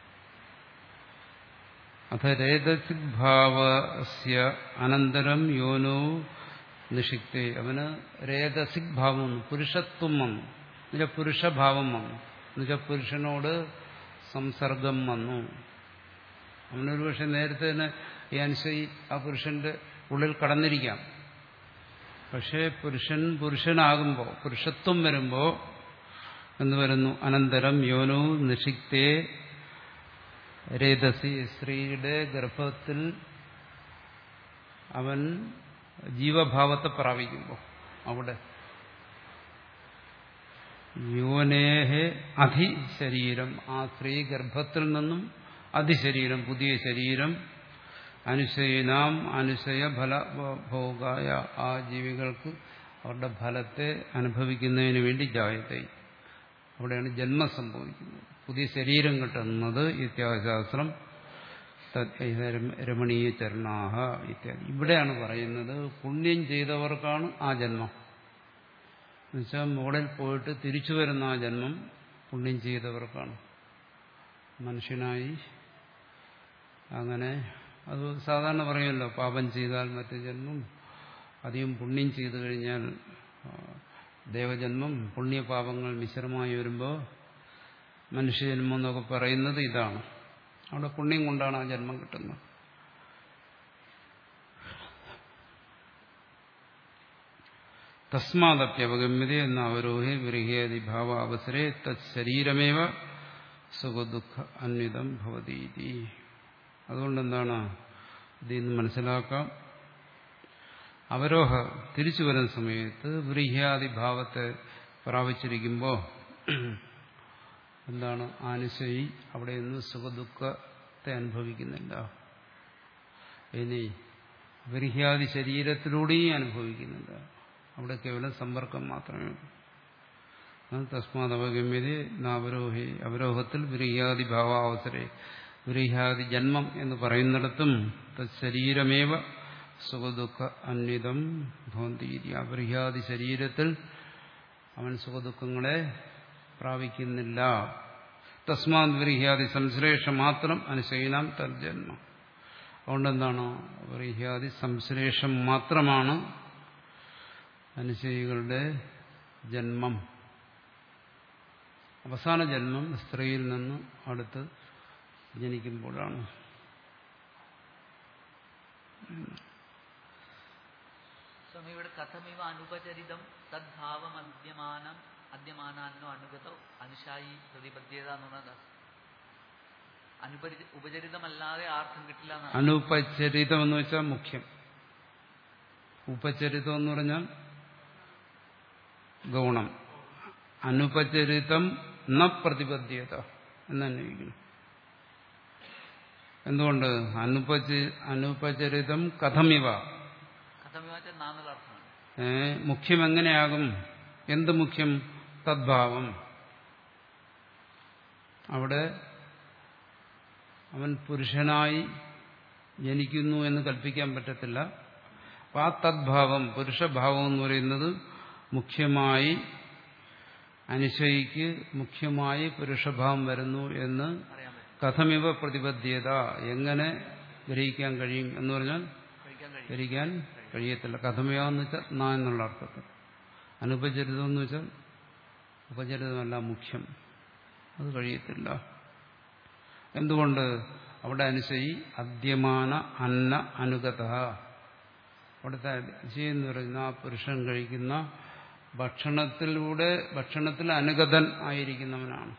[SPEAKER 1] അഥ രേതസിക് ഭാവസ്യ അനന്തരം യോനോ നിഷിക്തേ അവന് രേതസിക് ഭാവം വന്നു പുരുഷത്വം വന്നു എന്നുവെച്ചാൽ പുരുഷഭാവം വന്നു എന്നുവെച്ചാൽ പുരുഷനോട് സംസർഗം വന്നു അവനൊരു പക്ഷെ നേരത്തെ തന്നെ ഈ അനുസരി ആ പുരുഷന്റെ ഉള്ളിൽ കടന്നിരിക്കാം പക്ഷേ പുരുഷൻ പുരുഷനാകുമ്പോൾ പുരുഷത്വം വരുമ്പോൾ എന്ന് വരുന്നു അനന്തരം യോനോ നിഷിക്തേ രേതസി സ്ത്രീയുടെ ഗർഭത്തിൽ അവൻ ജീവഭാവത്തെ പ്രാപിക്കുമ്പോൾ അവിടെ യോനേഹെ അധിശരീരം ആ സ്ത്രീ ഗർഭത്തിൽ നിന്നും അതിശരീരം പുതിയ ശരീരം അനുശയനാം അനുശയ ഫലഭോഗായ ആ ജീവികൾക്ക് അവരുടെ ഫലത്തെ അനുഭവിക്കുന്നതിന് വേണ്ടി ജായത്തെ അവിടെയാണ് ജന്മം സംഭവിക്കുന്നത് പുതിയ ശരീരം കിട്ടുന്നത് ഇത്യാശാസ്ത്രം രമണീയ ചരണാഹ ഇത്യാദി ഇവിടെയാണ് പറയുന്നത് പുണ്യം ചെയ്തവർക്കാണ് ആ ജന്മം എന്നുവെച്ചാൽ മുകളിൽ പോയിട്ട് തിരിച്ചു വരുന്ന ആ ജന്മം പുണ്യം ചെയ്തവർക്കാണ് മനുഷ്യനായി അങ്ങനെ അത് സാധാരണ പറയുമല്ലോ പാപം ചെയ്താൽ മറ്റു ജന്മം അധികം പുണ്യം ചെയ്തു കഴിഞ്ഞാൽ ദേവജന്മം പുണ്യപാപങ്ങൾ മിശ്രമായി വരുമ്പോൾ മനുഷ്യജന്മം എന്നൊക്കെ പറയുന്നത് ഇതാണ് അവിടെ പുണ്യം കൊണ്ടാണ് ആ ജന്മം കിട്ടുന്നത് തസ്മാദപ്യവഗമ്യത എന്ന അവരോഹി വിരഹിയാദി ഭാവ അവസരേ തരീരമേവ സുഖദുഃഖ അന്വിതം ഭവതീതി അതുകൊണ്ടെന്താണ് ഇതിൽ നിന്ന് മനസ്സിലാക്കാം അവരോഹ തിരിച്ചു വരുന്ന സമയത്ത് വ്രീഹ്യാദി ഭാവത്തെ പ്രാപിച്ചിരിക്കുമ്പോൾ എന്താണ് ആനുശയി അവിടെ നിന്ന് സുഖദുഃഖത്തെ അനുഭവിക്കുന്നില്ല ഇനി വ്രീഹ്യാദി ശരീരത്തിലൂടെയും അനുഭവിക്കുന്നില്ല അവിടെ കേവലം സമ്പർക്കം മാത്രമേ ഉള്ളൂ തസ്മാത് അവഗമ്യത അവരോഹി അവരോഹത്തിൽ വ്രീഹ്യാദി ഭാവാവസരെ വ്രീഹ്യാദി ജന്മം എന്ന് പറയുന്നിടത്തും ശരീരമേവ സുഖദുഃഖ അന്വിതം ഭവന്തി അപരിഹ്യാദി ശരീരത്തിൽ അവൻ സുഖദുഃഖങ്ങളെ പ്രാപിക്കുന്നില്ല തസ്മാത് വ്രീഹ്യാദി സംശ്ലേഷം മാത്രം അനുശയിനാം തർജന്മ അതുകൊണ്ട് എന്താണ് വ്രീഹ്യാദി സംശ്ലേഷം മാത്രമാണ് അനുശയികളുടെ ജന്മം അവസാന ജന്മം സ്ത്രീയിൽ നിന്ന് അടുത്ത് ജനിക്കുമ്പോഴാണ്
[SPEAKER 2] സ്വാമി ഇവിടെ കഥമിവ അനുപചരിതം തദ്ഭാവം അദ്യമാനം അദ്യമാനാന്നോ അനുഗതോ അനുഷായി പ്രതിബദ്ധ്യത എന്ന് പറഞ്ഞത് അനുപരി ഉപചരിതമല്ലാതെ ആർക്കും കിട്ടില്ല എന്നാണ്
[SPEAKER 1] അനുപചരിതം എന്ന് വെച്ചാൽ മുഖ്യം ഉപചരിതം എന്ന് പറഞ്ഞാൽ ഗൗണം അനുപചരിതം ന പ്രതിബദ്ധ്യത എന്നന്വേഷിക്കുന്നു എന്തുകൊണ്ട് അനുപചി അനുപചരിതം കഥമിവ
[SPEAKER 2] കഥമിവ വെച്ചാൽ നാന്നുള്ള അർത്ഥമാണ്
[SPEAKER 1] ഏ, മുഖ്യം എങ്ങനെയാകും എന്ത് മുഖ്യം തദ്ഭാവം അവിടെ അവൻ പുരുഷനായി ജനിക്കുന്നു എന്ന് കൽപ്പിക്കാൻ പറ്റത്തില്ല അപ്പം ആ തദ്ഭാവം പുരുഷഭാവം എന്ന് പറയുന്നത് മുഖ്യമായി അനുശയിക്ക് മുഖ്യമായി പുരുഷഭാവം വരുന്നു എന്ന്
[SPEAKER 2] അറിയാൻ പറ്റും
[SPEAKER 1] കഥമിവ പ്രതിബദ്ധ്യത എങ്ങനെ ഗ്രഹിക്കാൻ കഴിയും എന്ന് പറഞ്ഞാൽ
[SPEAKER 2] കഴിക്കാൻ കഴിയും
[SPEAKER 1] ഗ്രഹിക്കാൻ കഴിയത്തില്ല കഥമയാന്ന് വെച്ചാൽ നാ എന്നുള്ള അർത്ഥത്തിൽ അനുപചരിതം എന്ന് വെച്ചാൽ ഉപചരിതമല്ല മുഖ്യം അത് കഴിയത്തില്ല എന്തുകൊണ്ട് അവിടെ അനുസരി അദ്യമാന അന്ന അനുഗത അവിടുത്തെ അനുശയി എന്ന് പറയുന്ന ആ പുരുഷൻ കഴിക്കുന്ന ഭക്ഷണത്തിലൂടെ ഭക്ഷണത്തിൽ അനുഗതൻ ആയിരിക്കുന്നവനാണ്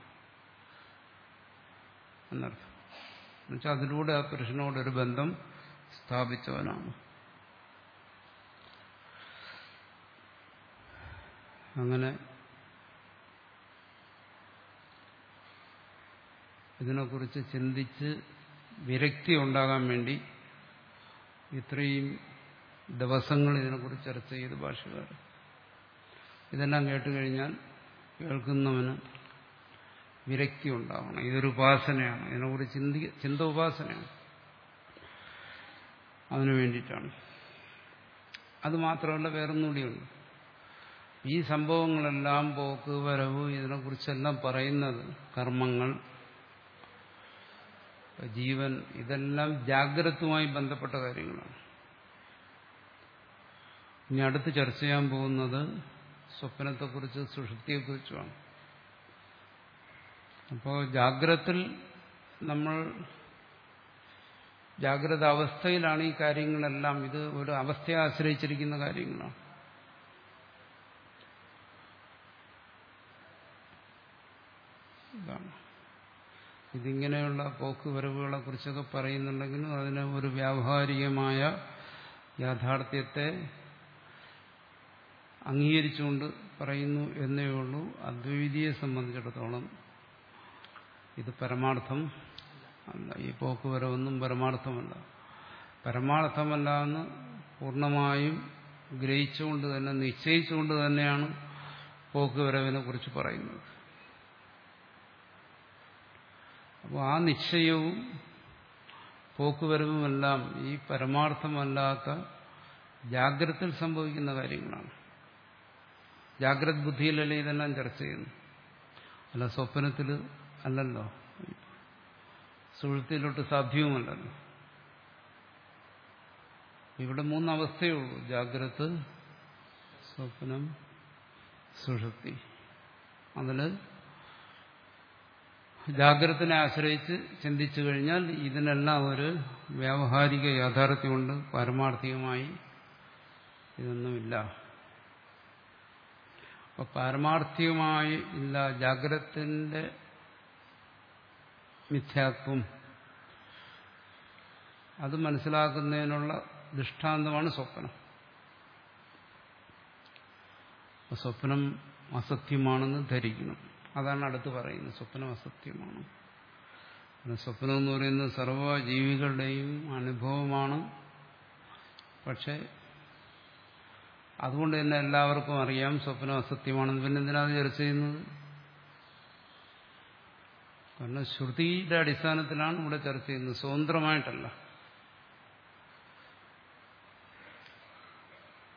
[SPEAKER 1] എന്നർത്ഥം എന്നുവെച്ചാൽ അതിലൂടെ ആ പുരുഷനോടൊരു ബന്ധം സ്ഥാപിച്ചവനാണ് അങ്ങനെ ഇതിനെക്കുറിച്ച് ചിന്തിച്ച് വിരക്തി ഉണ്ടാകാൻ വേണ്ടി ഇത്രയും ദിവസങ്ങൾ ഇതിനെക്കുറിച്ച് ചർച്ച ചെയ്ത് ഭാഷകാർ ഇതെല്ലാം കേട്ടുകഴിഞ്ഞാൽ കേൾക്കുന്നവന് വിരക്തി ഉണ്ടാവണം ഇതൊരു ഉപാസനയാണ് ഇതിനെക്കുറിച്ച് ചിന്തി ചിന്ത ഉപാസനയാണ് അതിനു വേണ്ടിയിട്ടാണ് അത് മാത്രമല്ല വേറൊന്നുകൂടിയുണ്ട് ഈ സംഭവങ്ങളെല്ലാം പോക്ക് വരവ് ഇതിനെക്കുറിച്ചെല്ലാം പറയുന്നത് കർമ്മങ്ങൾ ജീവൻ ഇതെല്ലാം ജാഗ്രതയുമായി ബന്ധപ്പെട്ട കാര്യങ്ങളാണ് ഇനി അടുത്ത് ചർച്ച ചെയ്യാൻ പോകുന്നത് സ്വപ്നത്തെക്കുറിച്ച് സുഷുപ്തിയെക്കുറിച്ചുമാണ് അപ്പോൾ ജാഗ്രത്തിൽ നമ്മൾ ജാഗ്രത അവസ്ഥയിലാണ് ഈ കാര്യങ്ങളെല്ലാം ഇത് ഒരു അവസ്ഥയെ ആശ്രയിച്ചിരിക്കുന്ന കാര്യങ്ങളാണ് ഇതാണ് ഇതിങ്ങനെയുള്ള പോക്കുവരവുകളെ കുറിച്ചൊക്കെ പറയുന്നുണ്ടെങ്കിലും അതിന് ഒരു വ്യാവഹാരികമായ യാഥാർത്ഥ്യത്തെ അംഗീകരിച്ചുകൊണ്ട് പറയുന്നു എന്നേ ഉള്ളൂ അദ്വൈതിയെ സംബന്ധിച്ചിടത്തോളം ഇത് പരമാർത്ഥം അല്ല ഈ പോക്കുവരവൊന്നും പരമാർത്ഥമല്ല പരമാർത്ഥമല്ല എന്ന് പൂർണ്ണമായും ഗ്രഹിച്ചുകൊണ്ട് തന്നെ നിശ്ചയിച്ചുകൊണ്ട് തന്നെയാണ് പോക്കുവരവിനെ കുറിച്ച് പറയുന്നത് അപ്പോൾ ആ നിശ്ചയവും പോക്കുവരവുമെല്ലാം ഈ പരമാർത്ഥമല്ലാത്ത ജാഗ്രതയിൽ സംഭവിക്കുന്ന കാര്യങ്ങളാണ് ജാഗ്രത ബുദ്ധിയിലല്ലേ ഇതെല്ലാം ചർച്ച ചെയ്യുന്നു അല്ല സ്വപ്നത്തിൽ അല്ലല്ലോ സുഹൃത്തിലോട്ട് സാധ്യവുമല്ലല്ലോ ഇവിടെ മൂന്നവസ്ഥയേ ഉള്ളൂ ജാഗ്രത് സ്വപ്നം സുഷുപ്തി അതിൽ ജാഗ്രതനെ ആശ്രയിച്ച് ചിന്തിച്ചു കഴിഞ്ഞാൽ ഇതിനെല്ലാം ഒരു വ്യാവഹാരിക യാഥാർത്ഥ്യമുണ്ട് പാരമാർത്ഥികമായി ഇതൊന്നുമില്ല അപ്പൊ പാരമാർത്ഥികമായി ഇല്ല ജാഗ്രതത്തിന്റെ മിഥ്യാത്വം അത് മനസ്സിലാക്കുന്നതിനുള്ള ദൃഷ്ടാന്തമാണ് സ്വപ്നം അപ്പൊ സ്വപ്നം അസത്യമാണെന്ന് ധരിക്കണം അതാണ് അടുത്ത് പറയുന്നത് സ്വപ്നം അസത്യമാണ് പിന്നെ സ്വപ്നം എന്ന് പറയുന്നത് സർവ്വജീവികളുടെയും അനുഭവമാണ് പക്ഷെ അതുകൊണ്ട് തന്നെ എല്ലാവർക്കും അറിയാം സ്വപ്നം അസത്യമാണെന്ന് പിന്നെ എന്തിനാണ് ചർച്ച ചെയ്യുന്നത് കാരണം ശ്രുതിയുടെ അടിസ്ഥാനത്തിലാണ് ഇവിടെ ചർച്ച ചെയ്യുന്നത് സ്വതന്ത്രമായിട്ടല്ല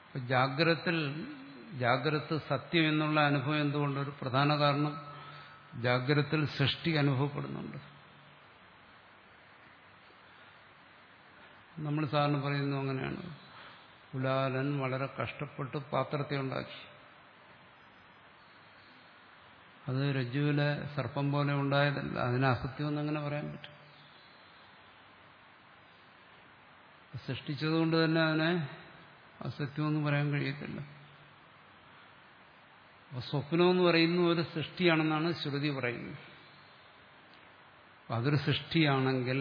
[SPEAKER 1] ജാഗ്രത്തിൽ ജാഗ്രത സത്യം എന്നുള്ള അനുഭവം എന്തുകൊണ്ട് ഒരു പ്രധാന കാരണം ജാഗ്രതത്തിൽ സൃഷ്ടി അനുഭവപ്പെടുന്നുണ്ട് നമ്മൾ സാറിന് പറയുന്നു അങ്ങനെയാണ് കുലാലൻ വളരെ കഷ്ടപ്പെട്ട് പാത്രത്തെ ഉണ്ടാക്കി അത് രജ്ജുവിലെ സർപ്പം പോലെ ഉണ്ടായതല്ല അതിന് അസത്യം അങ്ങനെ പറയാൻ പറ്റും സൃഷ്ടിച്ചതുകൊണ്ട് തന്നെ അതിനെ അസത്യമെന്ന് പറയാൻ കഴിയത്തില്ല അപ്പൊ സ്വപ്നം എന്ന് പറയുന്ന ഒരു സൃഷ്ടിയാണെന്നാണ് ശ്രുതി പറയുന്നത് അപ്പൊ അതൊരു സൃഷ്ടിയാണെങ്കിൽ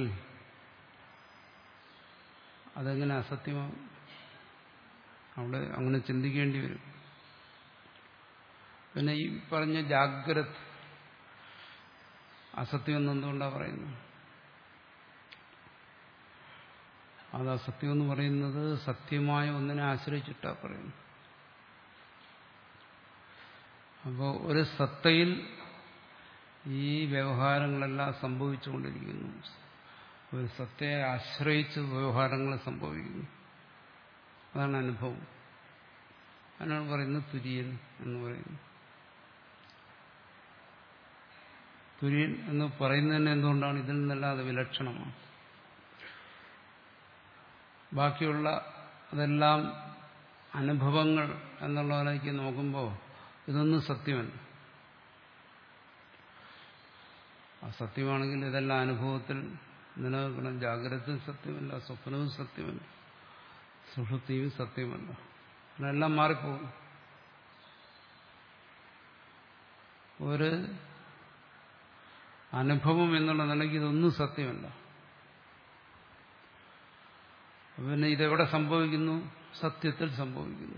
[SPEAKER 1] അതെങ്ങനെ അസത്യമാവും അവിടെ അങ്ങനെ ചിന്തിക്കേണ്ടി വരും പിന്നെ ഈ പറഞ്ഞ ജാഗ്രത അസത്യം എന്ന് എന്തുകൊണ്ടാണ് പറയുന്നത് അത് അസത്യം എന്ന് പറയുന്നത് സത്യമായ ഒന്നിനെ ആശ്രയിച്ചിട്ടാണ് പറയുന്നത് അപ്പോൾ ഒരു സത്തയിൽ ഈ വ്യവഹാരങ്ങളെല്ലാം സംഭവിച്ചുകൊണ്ടിരിക്കുന്നു ഒരു സത്തയെ ആശ്രയിച്ച് വ്യവഹാരങ്ങൾ സംഭവിക്കുന്നു അതാണ് അനുഭവം അതിനാണ് പറയുന്നത് തുര്യൻ എന്ന് പറയുന്നത് തുര്യൻ എന്ന് പറയുന്നതന്നെ എന്തുകൊണ്ടാണ് ഇതിൽ നിന്നെല്ലാം അത് വിലക്ഷണമാണ് ബാക്കിയുള്ള അതെല്ലാം അനുഭവങ്ങൾ എന്നുള്ളതിലേക്ക് നോക്കുമ്പോൾ ഇതൊന്നും സത്യമല്ല ആ സത്യമാണെങ്കിൽ ഇതെല്ലാം അനുഭവത്തിൽ നിലനിൽക്കണം ജാഗ്രതയും സത്യമല്ല സ്വപ്നവും സത്യമല്ല സുഷുപ്തിയും സത്യമല്ല അതിനെല്ലാം മാറിപ്പോകും ഒരു അനുഭവം എന്നുള്ള നിലയ്ക്ക് ഇതൊന്നും സത്യമല്ല പിന്നെ ഇതെവിടെ സംഭവിക്കുന്നു സത്യത്തിൽ സംഭവിക്കുന്നു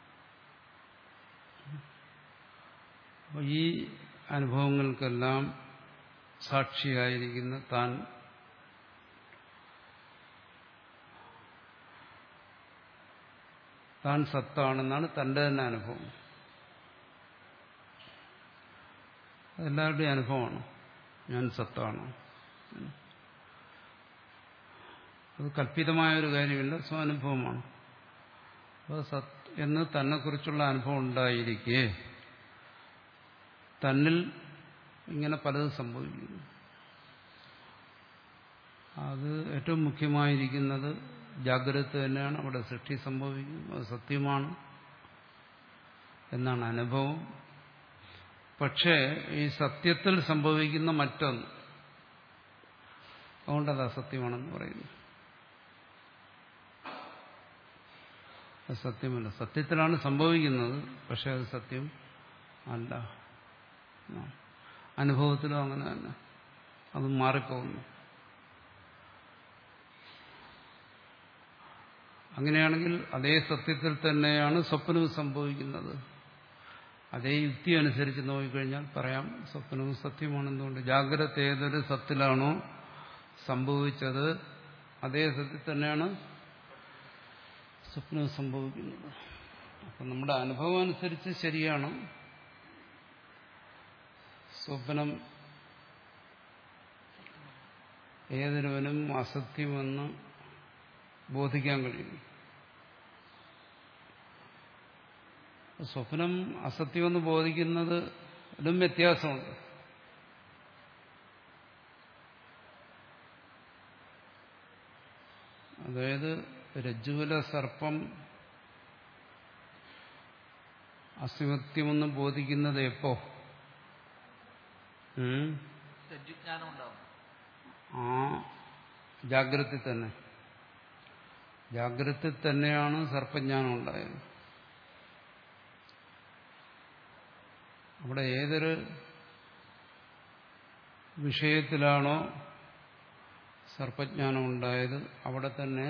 [SPEAKER 1] അപ്പൊ ഈ അനുഭവങ്ങൾക്കെല്ലാം സാക്ഷിയായിരിക്കുന്ന താൻ താൻ സത്താണെന്നാണ് തന്റെ തന്നെ അനുഭവം എല്ലാവരുടെയും അനുഭവമാണ് ഞാൻ സത്താണ് അത് കല്പിതമായ ഒരു കാര്യമില്ല സ്വാനുഭവമാണ് അപ്പോൾ സത് എന്ന് തന്നെക്കുറിച്ചുള്ള അനുഭവം ഉണ്ടായിരിക്കെ തന്നിൽ ഇങ്ങനെ പലതും സംഭവിക്കുന്നു അത് ഏറ്റവും മുഖ്യമായിരിക്കുന്നത് ജാഗ്രത തന്നെയാണ് അവിടെ സൃഷ്ടി സംഭവിക്കുന്നത് അത് സത്യമാണ് എന്നാണ് അനുഭവം പക്ഷേ ഈ സത്യത്തിൽ സംഭവിക്കുന്ന മറ്റൊന്ന് അതുകൊണ്ടത് അസത്യമാണെന്ന് പറയുന്നു അത് സത്യമല്ല സത്യത്തിലാണ് സംഭവിക്കുന്നത് പക്ഷെ അത് സത്യം അല്ല അനുഭവത്തിലും അങ്ങനെ തന്നെ അത് മാറിപ്പോകുന്നു അങ്ങനെയാണെങ്കിൽ അതേ സത്യത്തിൽ തന്നെയാണ് സ്വപ്നവും സംഭവിക്കുന്നത് അതേ യുക്തി അനുസരിച്ച് നോക്കിക്കഴിഞ്ഞാൽ പറയാം സ്വപ്നവും സത്യമാണെന്നുകൊണ്ട് ജാഗ്രത ഏതൊരു സത്തിലാണോ സംഭവിച്ചത് അതേ സത്യത്തിൽ തന്നെയാണ് സ്വപ്നം സംഭവിക്കുന്നത് അപ്പം നമ്മുടെ അനുഭവം അനുസരിച്ച് ശരിയാണ് സ്വപ്നം ഏതൊരുവനും അസത്യമെന്ന് ബോധിക്കാൻ കഴിയും സ്വപ്നം അസത്യമെന്ന് ബോധിക്കുന്നത് ഇതും വ്യത്യാസമുണ്ട് അതായത് രജ്ജുവിലെ സർപ്പം അസത്യമെന്ന് ബോധിക്കുന്നത് എപ്പോ ഉം?
[SPEAKER 2] രജ്ജുജ്ഞാനം ഉണ്ടാവും
[SPEAKER 1] ആ ജാഗ്രത തന്നെ ജാഗ്രത തന്നെയാണ് സർപ്പജ്ഞാനം ഉണ്ടായത് അവിടെ ഏതൊരു വിഷയത്തിലാണോ സർപ്പജ്ഞാനം ഉണ്ടായത് അവിടെ തന്നെ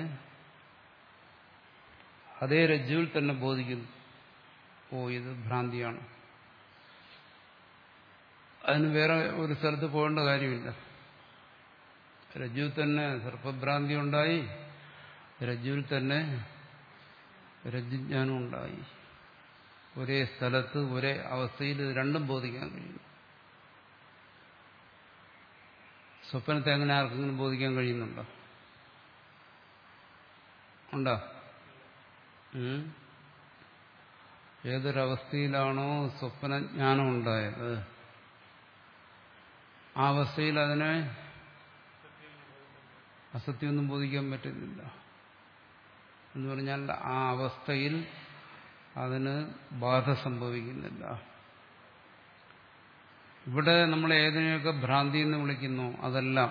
[SPEAKER 1] അതേ രജ്ജുവിൽ തന്നെ ബോധിക്കുന്നു ഓ ഇത് ഭ്രാന്തിയാണ് അതിന് വേറെ ഒരു സ്ഥലത്ത് പോകേണ്ട കാര്യമില്ല രജ്ജുവിൽ തന്നെ സർപ്പഭ്രാന്തി ഉണ്ടായി രജ്ജുവിൽ തന്നെ രജ്ജുജ്ഞാനം ഉണ്ടായി ഒരേ സ്ഥലത്ത് ഒരേ അവസ്ഥയിൽ ഇത് രണ്ടും ബോധിക്കാൻ കഴിയും സ്വപ്നത്തെ അങ്ങനെ ആർക്കെങ്കിലും ബോധിക്കാൻ കഴിയുന്നുണ്ടോ ഉണ്ടോ ഉം? ഏതൊരവസ്ഥയിലാണോ സ്വപ്നജ്ഞാനം ഉണ്ടായത് ആ അവസ്ഥയിൽ അതിനെ അസത്യമൊന്നും ബോധിക്കാൻ പറ്റുന്നില്ല എന്ന് പറഞ്ഞാൽ ആ അവസ്ഥയിൽ അതിന് ബാധ സംഭവിക്കുന്നില്ല ഇവിടെ നമ്മൾ ഏതിനെയൊക്കെ ഭ്രാന്തി എന്ന് വിളിക്കുന്നു അതെല്ലാം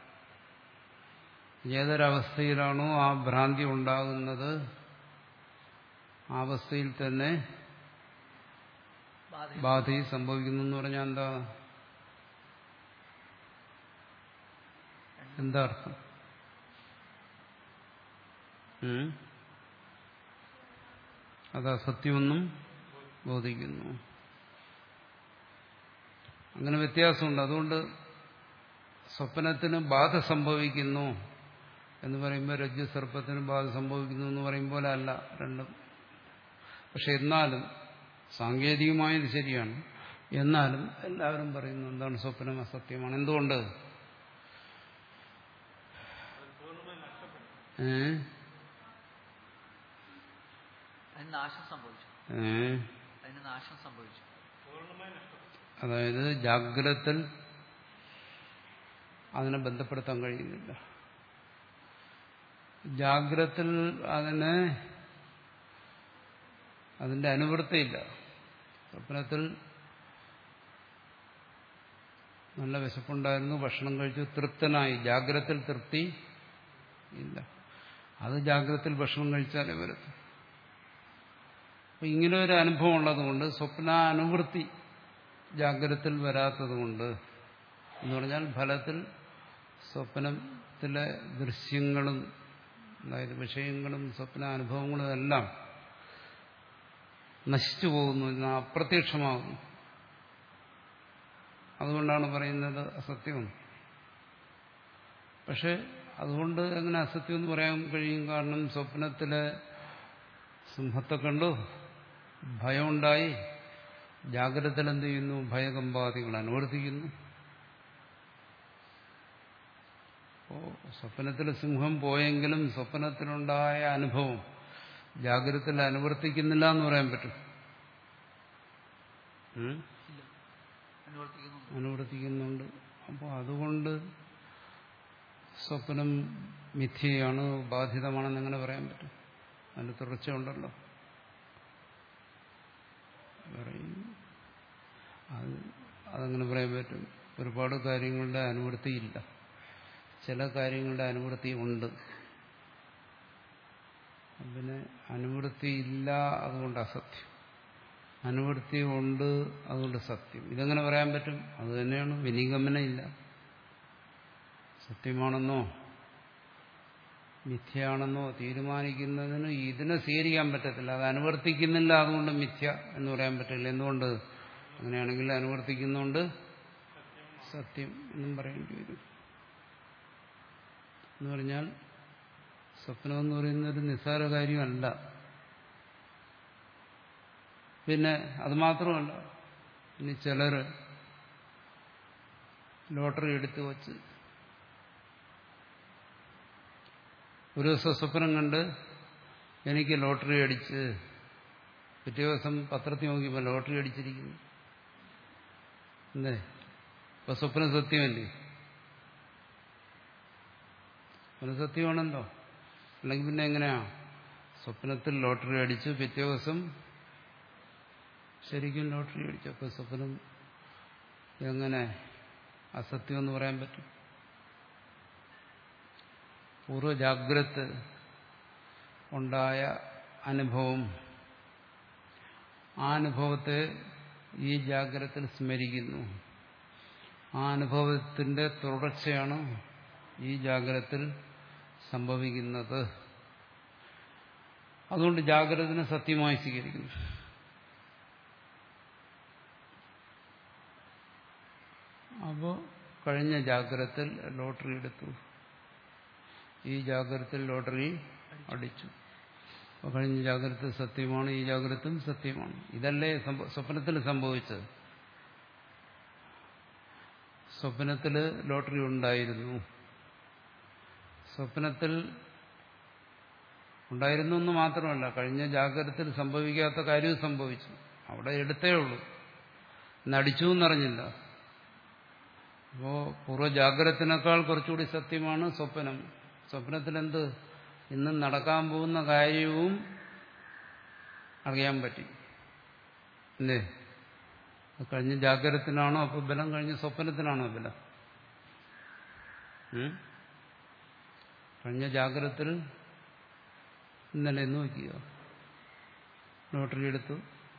[SPEAKER 1] ഏതൊരവസ്ഥയിലാണോ ആ ഭ്രാന്തി ഉണ്ടാകുന്നത് ആ അവസ്ഥയിൽ തന്നെ
[SPEAKER 2] ബാധ
[SPEAKER 1] ബാധി സംഭവിക്കുന്നു എന്ന് പറഞ്ഞാൽ എന്താ എന്താ അർത്ഥം ഉം? അത് അസത്യമെന്നും ബോധിക്കുന്നു അങ്ങനെ വ്യത്യാസമുണ്ട് അതുകൊണ്ട് സ്വപ്നത്തിന് ബാധ സംഭവിക്കുന്നു എന്ന് പറയുമ്പോൾ രജ്ജു സർപ്പത്തിന് ബാധ സംഭവിക്കുന്നു എന്ന് പറയുമ്പോൾ അല്ല രണ്ടും പക്ഷെ എന്നാലും സാങ്കേതികമായത് ശരിയാണ് എന്നാലും എല്ലാവരും പറയുന്നു എന്താണ് സ്വപ്നം അസത്യമാണ് എന്തുകൊണ്ട് ഏ
[SPEAKER 2] അതിന് നാശം സംഭവിച്ചു
[SPEAKER 1] ഏ
[SPEAKER 2] അതിന് നാശം സംഭവിച്ചു
[SPEAKER 1] അതായത് ജാഗ്രത്തിൽ അതിനെ ബന്ധപ്പെടുത്താൻ കഴിയുന്നില്ല ജാഗ്രത്തിൽ അതിനെ അതിന്റെ അനുവൃത്തിയില്ല സ്വപ്നത്തിൽ നല്ല വിശപ്പുണ്ടായിരുന്നു ഭക്ഷണം കഴിച്ചു തൃപ്തനായി ജാഗ്രത്തിൽ തൃപ്തി ഇല്ല അത് ജാഗ്രത്തിൽ ഭക്ഷണം കഴിച്ചാലേ വരത്തും അപ്പൊ ഇങ്ങനെ ഒരു അനുഭവം ഉള്ളതുകൊണ്ട് സ്വപ്നാനുവൃത്തി ജാഗ്രത്തിൽ വരാത്തതുകൊണ്ട് എന്ന് പറഞ്ഞാൽ ഫലത്തിൽ സ്വപ്നത്തിലെ ദൃശ്യങ്ങളും അതായത് വിഷയങ്ങളും സ്വപ്നാനുഭവങ്ങളും എല്ലാം നശിച്ചു പോകുന്നു ഇന്ന് അപ്രത്യക്ഷമാകുന്നു അതുകൊണ്ടാണ് പറയുന്നത് അസത്യം പക്ഷെ അതുകൊണ്ട് എങ്ങനെ അസത്യം എന്ന് പറയാൻ കഴിയും കാരണം സ്വപ്നത്തിലെ സിംഹത്തെ കണ്ടു ഭയമുണ്ടായി ജാഗ്രതത്തിൽ എന്ത് ചെയ്യുന്നു ഭയകമ്പാദികൾ അനുവർത്തിക്കുന്നു അപ്പോ സ്വപ്നത്തിൽ സിംഹം പോയെങ്കിലും സ്വപ്നത്തിലുണ്ടായ അനുഭവം ജാഗ്രതത്തിൽ അനുവർത്തിക്കുന്നില്ല എന്ന് പറയാൻ പറ്റും ഉം?
[SPEAKER 2] ഇല്ല അനുവർത്തിക്കുന്നുണ്ട്
[SPEAKER 1] അനുവർത്തിക്കുന്നുണ്ട് അപ്പോൾ അതുകൊണ്ട് സ്വപ്നം മിഥ്യയാണ് ബാധിതമാണെന്ന് എങ്ങനെ പറയാൻ പറ്റും അതിന് തുടർച്ചയുണ്ടല്ലോ പറയും അത് അതങ്ങനെ പറയാൻ പറ്റും ഒരുപാട് കാര്യങ്ങളുടെ അനുവൃത്തിയില്ല ചില കാര്യങ്ങളുടെ അനുവൃത്തി ഉണ്ട് പിന്നെ അനുവൃത്തിയില്ല അതുകൊണ്ട് അസത്യം അനുവൃത്തി ഉണ്ട് അതുകൊണ്ട് സത്യം ഇതെങ്ങനെ പറയാൻ പറ്റും അത് തന്നെയാണ് വിനിഗമനം ഇല്ല സത്യമാണെന്നോ മിഥ്യയാണെന്നോ തീരുമാനിക്കുന്നതിന് ഇതിനെ സ്വീകരിക്കാൻ പറ്റത്തില്ല അത് അനുവർത്തിക്കുന്നില്ല അതുകൊണ്ട് മിഥ്യ എന്ന് പറയാൻ പറ്റില്ല എന്തുകൊണ്ട് അങ്ങനെയാണെങ്കിൽ അനുവർത്തിക്കുന്നുണ്ട് സത്യം എന്നും പറയേണ്ടി വരും എന്ന് പറഞ്ഞാൽ സ്വപ്നം എന്ന് പറയുന്നത് ഒരു നിസ്സാര കാര്യമല്ല പിന്നെ അത് മാത്രമല്ല ഇനി ചിലർ ലോട്ടറി എടുത്തു വച്ച് ഒരു ദിവസം സ്വപ്നം കണ്ട് എനിക്ക് ലോട്ടറി അടിച്ച് പിറ്റേ ദിവസം പത്രത്തിൽ നോക്കിയപ്പോൾ ലോട്ടറി അടിച്ചിരിക്കുന്നു എന്തേ ഇപ്പൊ സ്വപ്നം സത്യമല്ലേ സ്വപ്നം സത്യമാണല്ലോ അല്ലെങ്കിൽ പിന്നെ എങ്ങനെയാ സ്വപ്നത്തിൽ ലോട്ടറി അടിച്ചു പിറ്റേ ദിവസം ശരിക്കും ലോട്ടറി അടിച്ചു അപ്പൊ സ്വപ്നം എങ്ങനെ അസത്യം എന്ന് പറയാൻ പറ്റും പൂർവ്വജാഗ്രത് ഉണ്ടായ അനുഭവം ആ അനുഭവത്തെ ഈ ജാഗ്രതത്തിൽ സ്മരിക്കുന്നു ആ അനുഭവത്തിന്റെ തുടർച്ചയാണ് ഈ ജാഗ്രതത്തിൽ സംഭവിക്കുന്നത് അതുകൊണ്ട് ജാഗ്രതനെ സത്യമായി സ്വീകരിക്കുന്നു അപ്പോൾ കഴിഞ്ഞ ജാഗ്രതത്തിൽ ലോട്ടറി എടുത്തു ഈ ജാഗ്രതത്തിൽ ലോട്ടറി അടിച്ചു അപ്പോൾ കഴിഞ്ഞ ജാഗ്രത സത്യമാണ് ഈ ജാഗ്രതയും സത്യമാണ് ഇതല്ലേ സംഭ- സ്വപ്നത്തിൽ സംഭവിച്ചത് സ്വപ്നത്തിൽ ലോട്ടറി ഉണ്ടായിരുന്നു സ്വപ്നത്തിൽ ഉണ്ടായിരുന്നു എന്ന് മാത്രമല്ല കഴിഞ്ഞ ജാഗ്രതത്തിൽ സംഭവിക്കാത്ത കാര്യവും സംഭവിച്ചു അവിടെ എടുത്തേ ഉള്ളൂ നടിച്ചു എന്നറിഞ്ഞില്ല അപ്പോ പൂർവ്വജാഗ്രതത്തിനേക്കാൾ കുറച്ചുകൂടി സത്യമാണ് സ്വപ്നം സ്വപ്നത്തിലെന്ത് ഇന്ന് നടക്കാൻ പോകുന്ന കാര്യവും അറിയാൻ പറ്റി അല്ലേ അത് കഴിഞ്ഞ ജാഗ്രതത്തിനാണോ അപ്പൊ ബലം കഴിഞ്ഞ സ്വപ്നത്തിനാണോ ബലം ഉം? കഴിഞ്ഞ ജാഗ്രതത്തിൽ ഇന്നലെ നോക്കിയോ ലോട്ടറി എടുത്തു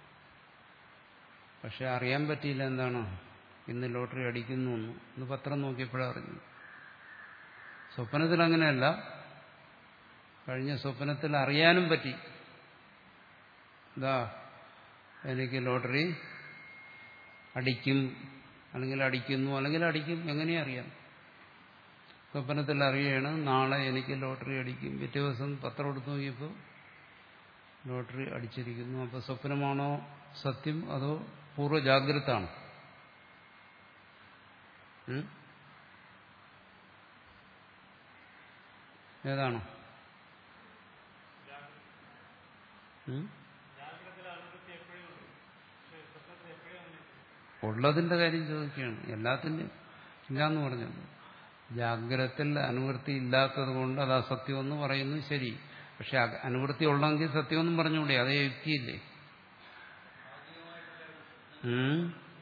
[SPEAKER 1] പക്ഷെ അറിയാൻ പറ്റിയില്ല എന്താണ് ഇന്ന് ലോട്ടറി അടിക്കുന്നു എന്ന് ഇന്ന് പത്രം നോക്കിയപ്പോഴാണ് അറിഞ്ഞു സ്വപ്നത്തിൽ അങ്ങനെയല്ല കഴിഞ്ഞ സ്വപ്നത്തിൽ അറിയാനും പറ്റി ഇതാ എനിക്ക് ലോട്ടറി അടിക്കും അല്ലെങ്കിൽ അടിക്കുന്നു അല്ലെങ്കിൽ അടിക്കും എങ്ങനെ അറിയാം സ്വപ്നത്തിൽ അറിയാണ് നാളെ എനിക്ക് ലോട്ടറി അടിക്കും പിറ്റേ ദിവസം പത്രം എടുത്ത് നോക്കിയപ്പോൾ ലോട്ടറി അടിച്ചിരിക്കുന്നു അപ്പോൾ സ്വപ്നമാണോ സത്യം അതോ പൂർവ്വ ജാഗ്രതാണ് ഉം? ഏതാണ് ഉം? ഉള്ളതിന്റെ കാര്യം ചോദിക്കുകയാണ് എല്ലാത്തിൻ്റെയും ഇല്ലാന്ന് പറഞ്ഞത് ജാഗ്രതത്തിൽ അനുവൃത്തി ഇല്ലാത്തത് കൊണ്ട് അത് അസത്യമെന്ന് പറയുന്നു ശരി പക്ഷെ അ- അനുവൃത്തി ഉള്ളെങ്കിൽ സത്യമെന്നും പറഞ്ഞുകൂടെ അതേ യുക്തിയില്ലേ ഉം?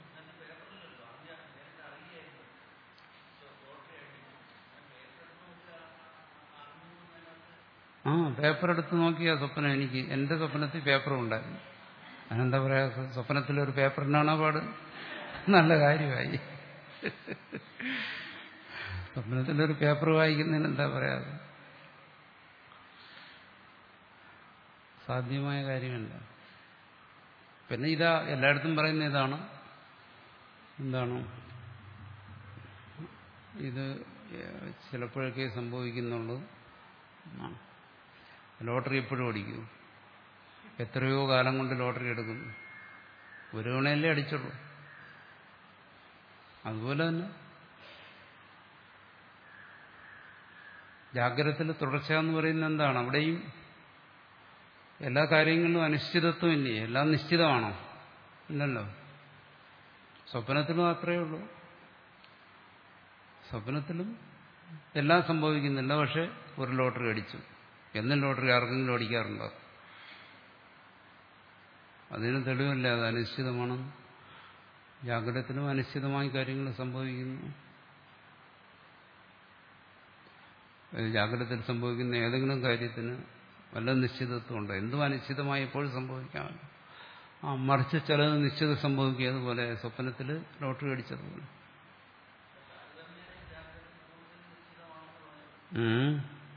[SPEAKER 1] ആ പേപ്പർ എടുത്ത് നോക്കിയാ സ്വപ്നം എനിക്ക് എന്റെ സ്വപ്നത്തിൽ പേപ്പറും ഉണ്ടായിരുന്നു അതിനെന്താ പറയാ സ്വപ്നത്തിലൊരു പേപ്പറിനാണോ പാട് നല്ല കാര്യമായി സ്വപ്നത്തിലൊരു പേപ്പർ വായിക്കുന്നതിന് എന്താ പറയാ സാധ്യമായ കാര്യമല്ല പിന്നെ ഇതാ എല്ലായിടത്തും പറയുന്ന ഇതാണ് എന്താണ് ഇത് ചിലപ്പോഴൊക്കെ സംഭവിക്കുന്നുള്ളൂ എന്നാണ് ലോട്ടറി എപ്പോഴും അടിക്കൂ എത്രയോ കാലം കൊണ്ട് ലോട്ടറി എടുക്കുന്നു ഒരു തവണയല്ലേ അടിച്ചുള്ളൂ അതുപോലെ തന്നെ ജാഗ്രതത്തിൽ തുടർച്ചയെന്ന് പറയുന്നത് എന്താണ് അവിടെയും എല്ലാ കാര്യങ്ങളിലും അനിശ്ചിതത്വം ഇല്ലേ എല്ലാം നിശ്ചിതമാണോ ഇല്ലല്ലോ സ്വപ്നത്തിലും അത്രയേ ഉള്ളൂ സ്വപ്നത്തിലും എല്ലാം സംഭവിക്കുന്നില്ല പക്ഷെ ഒരു ലോട്ടറി അടിച്ചു എന്നും ലോട്ടറി ആർക്കെങ്കിലും അടിക്കാറുണ്ടോ അതിന് തെളിവല്ല അത് അനിശ്ചിതമാണ് ജാഗ്രതത്തിലും അനിശ്ചിതമായി കാര്യങ്ങൾ സംഭവിക്കുന്നു ജാഗ്രതത്തിൽ സംഭവിക്കുന്ന ഏതെങ്കിലും കാര്യത്തിന് വല്ല നിശ്ചിതത്വമുണ്ടോ എന്തും അനിശ്ചിതമായി എപ്പോഴും സംഭവിക്കാമല്ലോ ആ മറിച്ച് ചിലത് നിശ്ചിത സംഭവിക്കുക അതുപോലെ സ്വപ്നത്തിൽ ലോട്ടറി അടിച്ചതുപോലെ ഉം.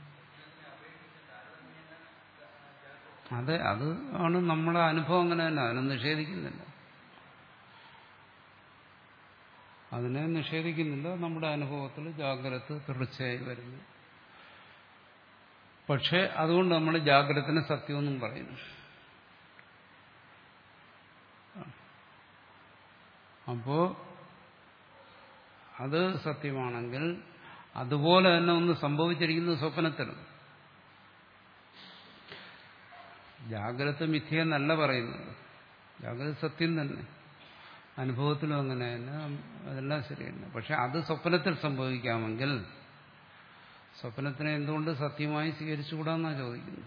[SPEAKER 1] അതെ അത് ആണ് നമ്മുടെ അനുഭവം അങ്ങനെ തന്നെ അതിനെ നിഷേധിക്കുന്നില്ല അതിനെ നിഷേധിക്കുന്നില്ല നമ്മുടെ അനുഭവത്തിൽ ജാഗ്രത തുടർച്ചയായി വരുന്നു പക്ഷെ അതുകൊണ്ട് നമ്മൾ ജാഗ്രതത്തിന് സത്യമെന്നും പറയുന്നു അപ്പോ അത് സത്യമാണെങ്കിൽ അതുപോലെ തന്നെ ഒന്ന് സംഭവിച്ചിരിക്കുന്നത് സ്വപ്നത്തിലും ജാഗ്രത മിഥ്യെന്നല്ല പറയുന്നത് ജാഗ്രത സത്യം തന്നെ അനുഭവത്തിലും അങ്ങനെ തന്നെ അതെല്ലാം ശരിയാണ് പക്ഷെ അത് സ്വപ്നത്തിൽ സംഭവിക്കാമെങ്കിൽ സ്വപ്നത്തിനെ എന്തുകൊണ്ട് സത്യമായി സ്വീകരിച്ചുകൂടാന്നാണ് ചോദിക്കുന്നത്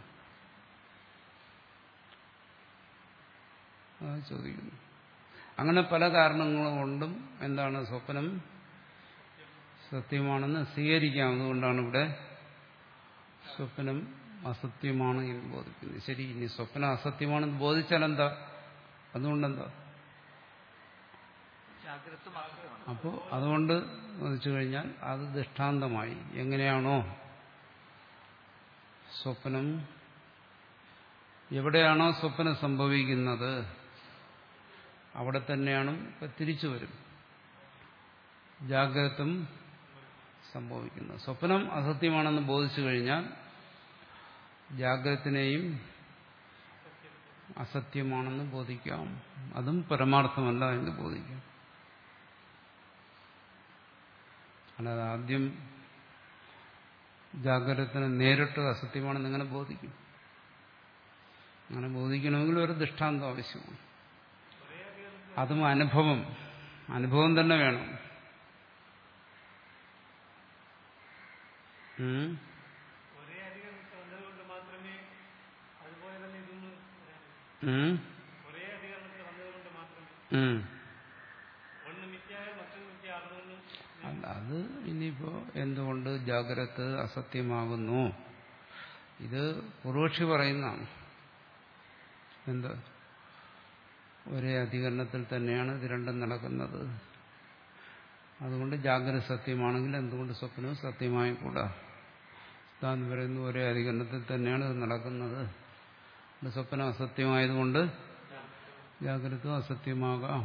[SPEAKER 1] അത് ചോദിക്കുന്നു അങ്ങനെ പല കാരണങ്ങളും കൊണ്ടും എന്താണ് സ്വപ്നം സത്യമാണെന്ന് സ്വീകരിക്കാം അതുകൊണ്ടാണ് ഇവിടെ സ്വപ്നം അസത്യമാണ് എന്ന് ബോധിക്കുന്നത് ശരി ഇനി സ്വപ്നം അസത്യമാണെന്ന് ബോധിച്ചാൽ എന്താ അതുകൊണ്ടെന്താ
[SPEAKER 2] ജാഗ്രത മാത്രമാണ്
[SPEAKER 1] അപ്പോൾ അതുകൊണ്ട് ബോധിച്ചു കഴിഞ്ഞാൽ അത് ദൃഷ്ടാന്തമായി എങ്ങനെയാണോ സ്വപ്നം എവിടെയാണോ സ്വപ്നം സംഭവിക്കുന്നത് അവിടെ തന്നെയാണ് ഇപ്പം തിരിച്ചു വരും ജാഗ്രതം സംഭവിക്കുന്നത് സ്വപ്നം അസത്യമാണെന്ന് ബോധിച്ചു കഴിഞ്ഞാൽ ജാഗ്രതത്തിനെയും അസത്യമാണെന്ന് ബോധിക്കാം അതും പരമാർത്ഥമല്ല എന്ന് ബോധിക്കാം അല്ലാതെ ആദ്യം ജാഗ്രതത്തിന് നേരിട്ട് അസത്യമാണെന്ന് എങ്ങനെ ബോധിക്കും അങ്ങനെ ബോധിക്കണമെങ്കിൽ ഒരു ദൃഷ്ടാന്തം ആവശ്യമാണ് അതും അനുഭവം അനുഭവം തന്നെ വേണം ഉം?
[SPEAKER 3] ഒരേ അധികരണത്തിൽ വന്നതുകൊണ്ട് മാത്രമേ അതുപോലെ തന്നെ ഇതൊന്ന് വരാൻ
[SPEAKER 1] ഉം?
[SPEAKER 3] ഒരേ അധികരണത്തിൽ വന്നതുകൊണ്ട് മാത്രമേ
[SPEAKER 1] ഉം.
[SPEAKER 3] ഒന്ന് മിഥ്യായ മറ്റൊന്ന് മിഥ്യയാകുന്നു
[SPEAKER 1] അല്ല അത് ഇനിയിപ്പോ എന്തുകൊണ്ട് ജാഗ്രത അസത്യമാകുന്നു ഇത് പൂർവക്ഷി പറയുന്നതാണ് എന്ത് ഒരേ അധികരണത്തിൽ തന്നെയാണ് ഇത് രണ്ടും നടക്കുന്നത് അതുകൊണ്ട് ജാഗ്രത സത്യമാണെങ്കിൽ എന്തുകൊണ്ട് സ്വപ്നവും സത്യമായി കൂടാ താൻ പറയുന്നു ഒരേ അധികരണത്തിൽ തന്നെയാണ് ഇത് നടക്കുന്നത് ഇത് സ്വപ്നം അസത്യമായതുകൊണ്ട് ജാഗ്രത അസത്യമാകാം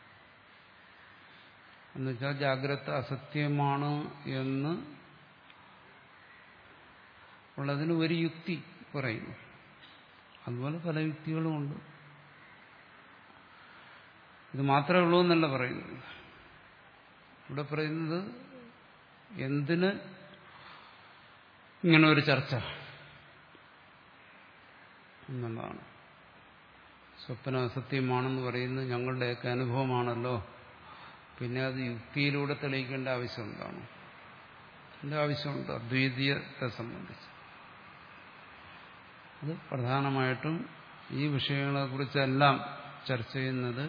[SPEAKER 1] എന്നുവെച്ചാൽ ജാഗ്രത അസത്യമാണ് എന്ന് ഉള്ളതിന് ഒരു യുക്തി പറയുന്നു അതുപോലെ പല യുക്തികളുമുണ്ട് ഇത് മാത്രമേ ഉള്ളൂ എന്നല്ല പറയുന്നത് ഇവിടെ പറയുന്നത് എന്തിന് ഇങ്ങനെ ഒരു ചർച്ച എന്നുള്ളതാണ് സ്വപ്ന അസത്യമാണെന്ന് പറയുന്നത് ഞങ്ങളുടെയൊക്കെ അനുഭവമാണല്ലോ പിന്നെ അത് യുക്തിയിലൂടെ തെളിയിക്കേണ്ട ആവശ്യം എന്താണ് അതിന്റെ ആവശ്യമുണ്ട് അദ്വൈതീയത്തെ സംബന്ധിച്ച് അത് പ്രധാനമായിട്ടും ഈ വിഷയങ്ങളെക്കുറിച്ചെല്ലാം ചർച്ച ചെയ്യുന്നത്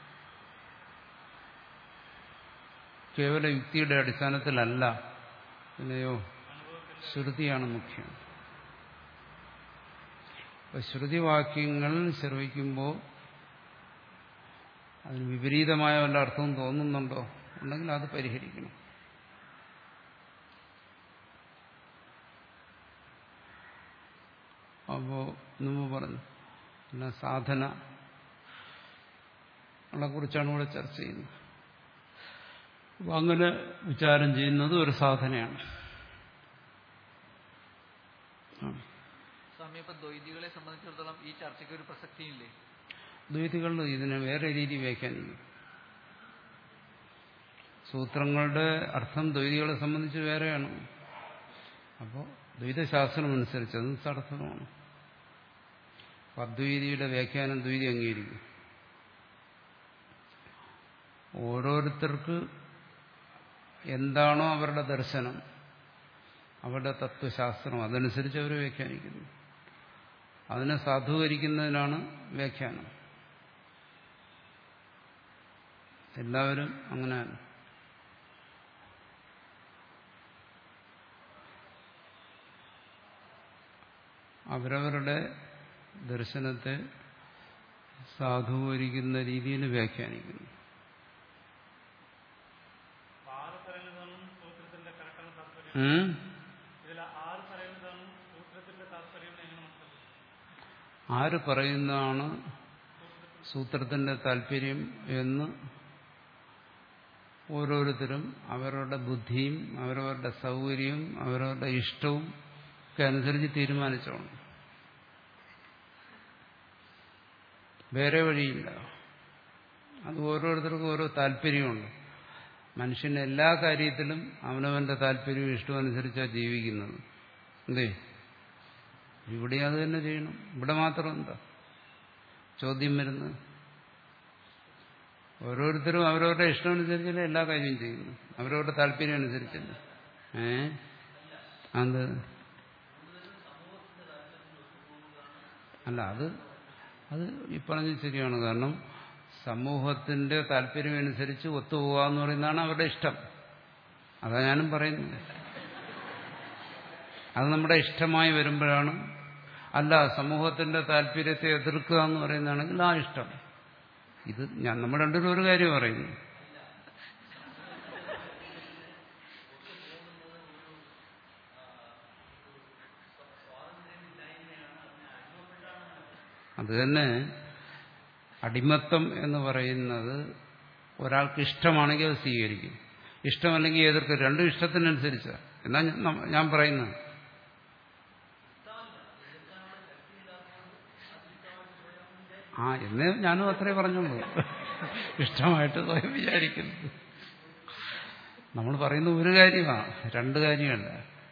[SPEAKER 1] കേവല യുക്തിയുടെ അടിസ്ഥാനത്തിലല്ല പിന്നെയോ ശ്രുതിയാണ് മുഖ്യം അപ്പൊ ശ്രുതിവാക്യങ്ങൾ ശ്രവിക്കുമ്പോൾ അതിന് വിപരീതമായ വല്ല അർത്ഥവും തോന്നുന്നുണ്ടോ ഉണ്ടെങ്കിൽ അത് പരിഹരിക്കണം അപ്പോ മുമ്പ് പറഞ്ഞു പിന്നെ സാധന കുറിച്ചാണ് ഇവിടെ ചർച്ച ചെയ്യുന്നത് അപ്പൊ അങ്ങനെ വിചാരം ചെയ്യുന്നത് ഒരു സാധനയാണ് ആ.
[SPEAKER 2] സ്വാമി ഇപ്പൊ ദ്വൈതികളെ സംബന്ധിച്ചിടത്തോളം ഈ ചർച്ചയ്ക്ക് ഒരു പ്രസക്തിയില്ലേ
[SPEAKER 1] ദ്വൈതികൾ ഇതിനെ വേറെ രീതി വ്യാഖ്യാനിക്കും സൂത്രങ്ങളുടെ അർത്ഥം ദ്വൈതികളെ സംബന്ധിച്ച് വേറെയാണ് അപ്പോൾ ദ്വൈതശാസ്ത്രം അനുസരിച്ച് അത് തടസ്സമാണ് അപ്പൊ അദ്വൈതിയുടെ വ്യാഖ്യാനം ദ്വൈതി അംഗീകരിക്കും ഓരോരുത്തർക്ക് എന്താണോ അവരുടെ ദർശനം അവരുടെ തത്വശാസ്ത്രം അതനുസരിച്ച് അവർ വ്യാഖ്യാനിക്കുന്നു അതിനെ സാധൂകരിക്കുന്നതിനാണ് വ്യാഖ്യാനം എല്ലാവരും അങ്ങനെയാണ് അവരവരുടെ ദർശനത്തെ സാധൂകരിക്കുന്ന രീതിയിൽ വ്യാഖ്യാനിക്കുന്നു
[SPEAKER 3] ആറ് പറയുന്നതാണ് സൂത്രത്തിന്റെ കറക്റ്റാണ് താല്പര്യം
[SPEAKER 1] ഉം?
[SPEAKER 3] ഇതിൽ ആറ് പറയുന്നതാണ് സൂത്രത്തിന്റെ താല്പര്യം എങ്ങനെ മനസ്സിലാക്കും
[SPEAKER 1] ആര് പറയുന്നതാണ് സൂത്രത്തിന്റെ താല്പര്യം എന്ന് ഓരോരുത്തരും അവരവരുടെ ബുദ്ധിയും അവരവരുടെ സൗകര്യവും അവരവരുടെ ഇഷ്ടവും ഒക്കെ അനുസരിച്ച് തീരുമാനിച്ചോണം വേറെ വഴിയില്ല അത് ഓരോരുത്തർക്കും ഓരോ താല്പര്യമുണ്ട് മനുഷ്യന് എല്ലാ കാര്യത്തിലും അവനവന്റെ താല്പര്യവും ഇഷ്ടവും അനുസരിച്ചാണ് ജീവിക്കുന്നത് എന്തേ ഇവിടെ അത് തന്നെ ചെയ്യണം ഇവിടെ മാത്രം എന്താ ചോദ്യം വരുന്നത് ഓരോരുത്തരും അവരവരുടെ ഇഷ്ടമനുസരിച്ചല്ലേ എല്ലാ കാര്യവും ചെയ്യുന്നു അവരവരുടെ താല്പര്യം അനുസരിച്ചല്ലേ ഏ അത് അല്ല അത് അത് ഈ പറഞ്ഞത് ശരിയാണ് കാരണം സമൂഹത്തിന്റെ താല്പര്യമനുസരിച്ച് ഒത്തുപോകുക എന്ന് പറയുന്നതാണ് അവരുടെ ഇഷ്ടം അതാ ഞാനും പറയുന്നത് അത് നമ്മുടെ ഇഷ്ടമായി വരുമ്പോഴാണ് അല്ല സമൂഹത്തിന്റെ താല്പര്യത്തെ എതിർക്കുക എന്ന് പറയുന്നതാണെങ്കിൽ ആ ഇഷ്ടം ഇത് ഞാൻ നമ്മൾ രണ്ടുപേരും ഒരു കാര്യം പറയുന്നു അത് തന്നെ അടിമത്തം എന്ന് പറയുന്നത് ഒരാൾക്ക് ഇഷ്ടമാണെങ്കിൽ അത് സ്വീകരിക്കും ഇഷ്ടമല്ലെങ്കിൽ എതിർക്കും രണ്ടും ഇഷ്ടത്തിനനുസരിച്ച് എന്നാ ഞാൻ- ഞാൻ പറയുന്നത് ആ എന്നേ ഞാനും അത്രേ പറഞ്ഞുള്ളൂ ഇഷ്ടമായിട്ട് സ്വയം വിചാരിക്കുന്നു നമ്മൾ പറയുന്ന ഒരു കാര്യമാണ് രണ്ട് കാര്യമല്ല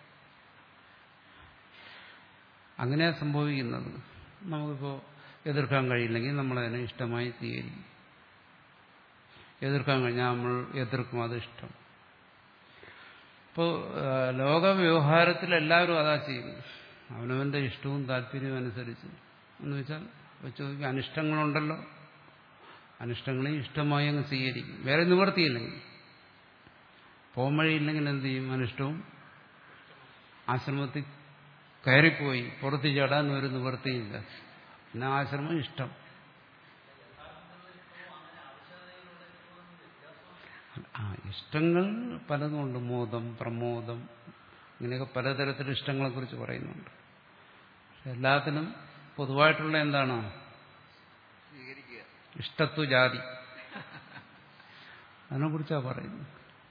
[SPEAKER 1] അങ്ങനെയാ സംഭവിക്കുന്നത് നമുക്കിപ്പോൾ എതിർക്കാൻ കഴിയില്ലെങ്കിൽ നമ്മളതിനെ ഇഷ്ടമായി സ്വീകരിക്കും എതിർക്കാൻ കഴിഞ്ഞാൽ നമ്മൾ എതിർക്കും അത് ഇഷ്ടം ഇപ്പോൾ ലോകവ്യവഹാരത്തിൽ എല്ലാവരും അതാ ചെയ്യുന്നത് അവനവന്റെ ഇഷ്ടവും താല്പര്യവും അനുസരിച്ച് എന്ന് വെച്ചാൽ ഇപ്പോൾ ചോദിക്കും അനിഷ്ടങ്ങളുണ്ടല്ലോ അനിഷ്ടങ്ങളെ ഇഷ്ടമായി അങ്ങ് സ്വീകരിക്കും വേറെ നിവർത്തിയില്ലെങ്കിൽ പോം വഴിയില്ലെങ്കിൽ എന്ത് ചെയ്യും അനിഷ്ടവും ആശ്രമത്തിൽ കയറിപ്പോയി പുറത്ത് ചാടാൻ ഒരു നിവൃത്തിയില്ല പിന്നെ ആശ്രമം ഇഷ്ടം ആ ഇഷ്ടങ്ങൾ പലതുമുണ്ട് മോദം പ്രമോദം ഇങ്ങനെയൊക്കെ പലതരത്തിൽ ഇഷ്ടങ്ങളെക്കുറിച്ച് പറയുന്നുണ്ട് പക്ഷെ എല്ലാത്തിനും പൊതുവായിട്ടുള്ള എന്താണ്
[SPEAKER 2] സ്വീകരിക്കുക
[SPEAKER 1] ഇഷ്ടത്വ ജാതി അതിനെക്കുറിച്ചാണ് പറയുന്നത്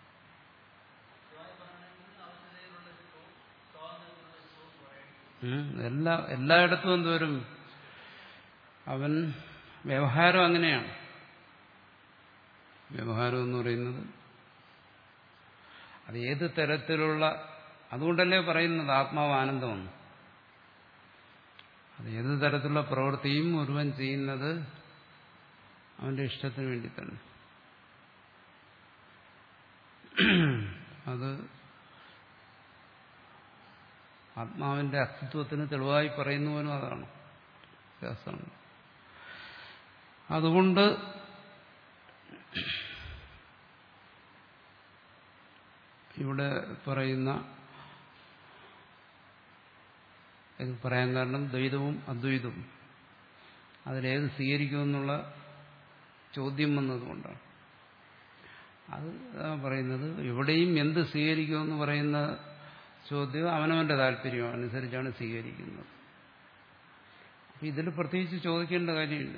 [SPEAKER 1] ഉം, എല്ലാ എല്ലായിടത്തും എന്തോരും അവൻ വ്യവഹാരം അങ്ങനെയാണ് വ്യവഹാരം എന്ന് പറയുന്നത് അത് ഏത് തരത്തിലുള്ള അതുകൊണ്ടല്ലേ പറയുന്നത് ആത്മാവ് ആനന്ദമെന്ന് അത് ഏത് തരത്തിലുള്ള പ്രവൃത്തിയും ഒരുവൻ ചെയ്യുന്നത് അവന്റെ ഇഷ്ടത്തിന് വേണ്ടി തന്നെ അത് ആത്മാവിന്റെ അസ്തിത്വത്തിന് തെളിവായി പറയുന്നവനും അതാണ് ശാസ്ത്രം അതുകൊണ്ട് ഇവിടെ പറയുന്ന ഇത് പറയാൻ കാരണം ദ്വൈതവും അദ്വൈതവും അതിലേത് സ്വീകരിക്കുമെന്നുള്ള ചോദ്യം വന്നതുകൊണ്ടാണ് അത് പറയുന്നത് എവിടെയും എന്ത് സ്വീകരിക്കുമെന്ന് പറയുന്ന ചോദ്യം അവനവന്റെ താല്പര്യം അനുസരിച്ചാണ് സ്വീകരിക്കുന്നത് അപ്പം ഇതിൽ പ്രത്യേകിച്ച് ചോദിക്കേണ്ട കാര്യമില്ല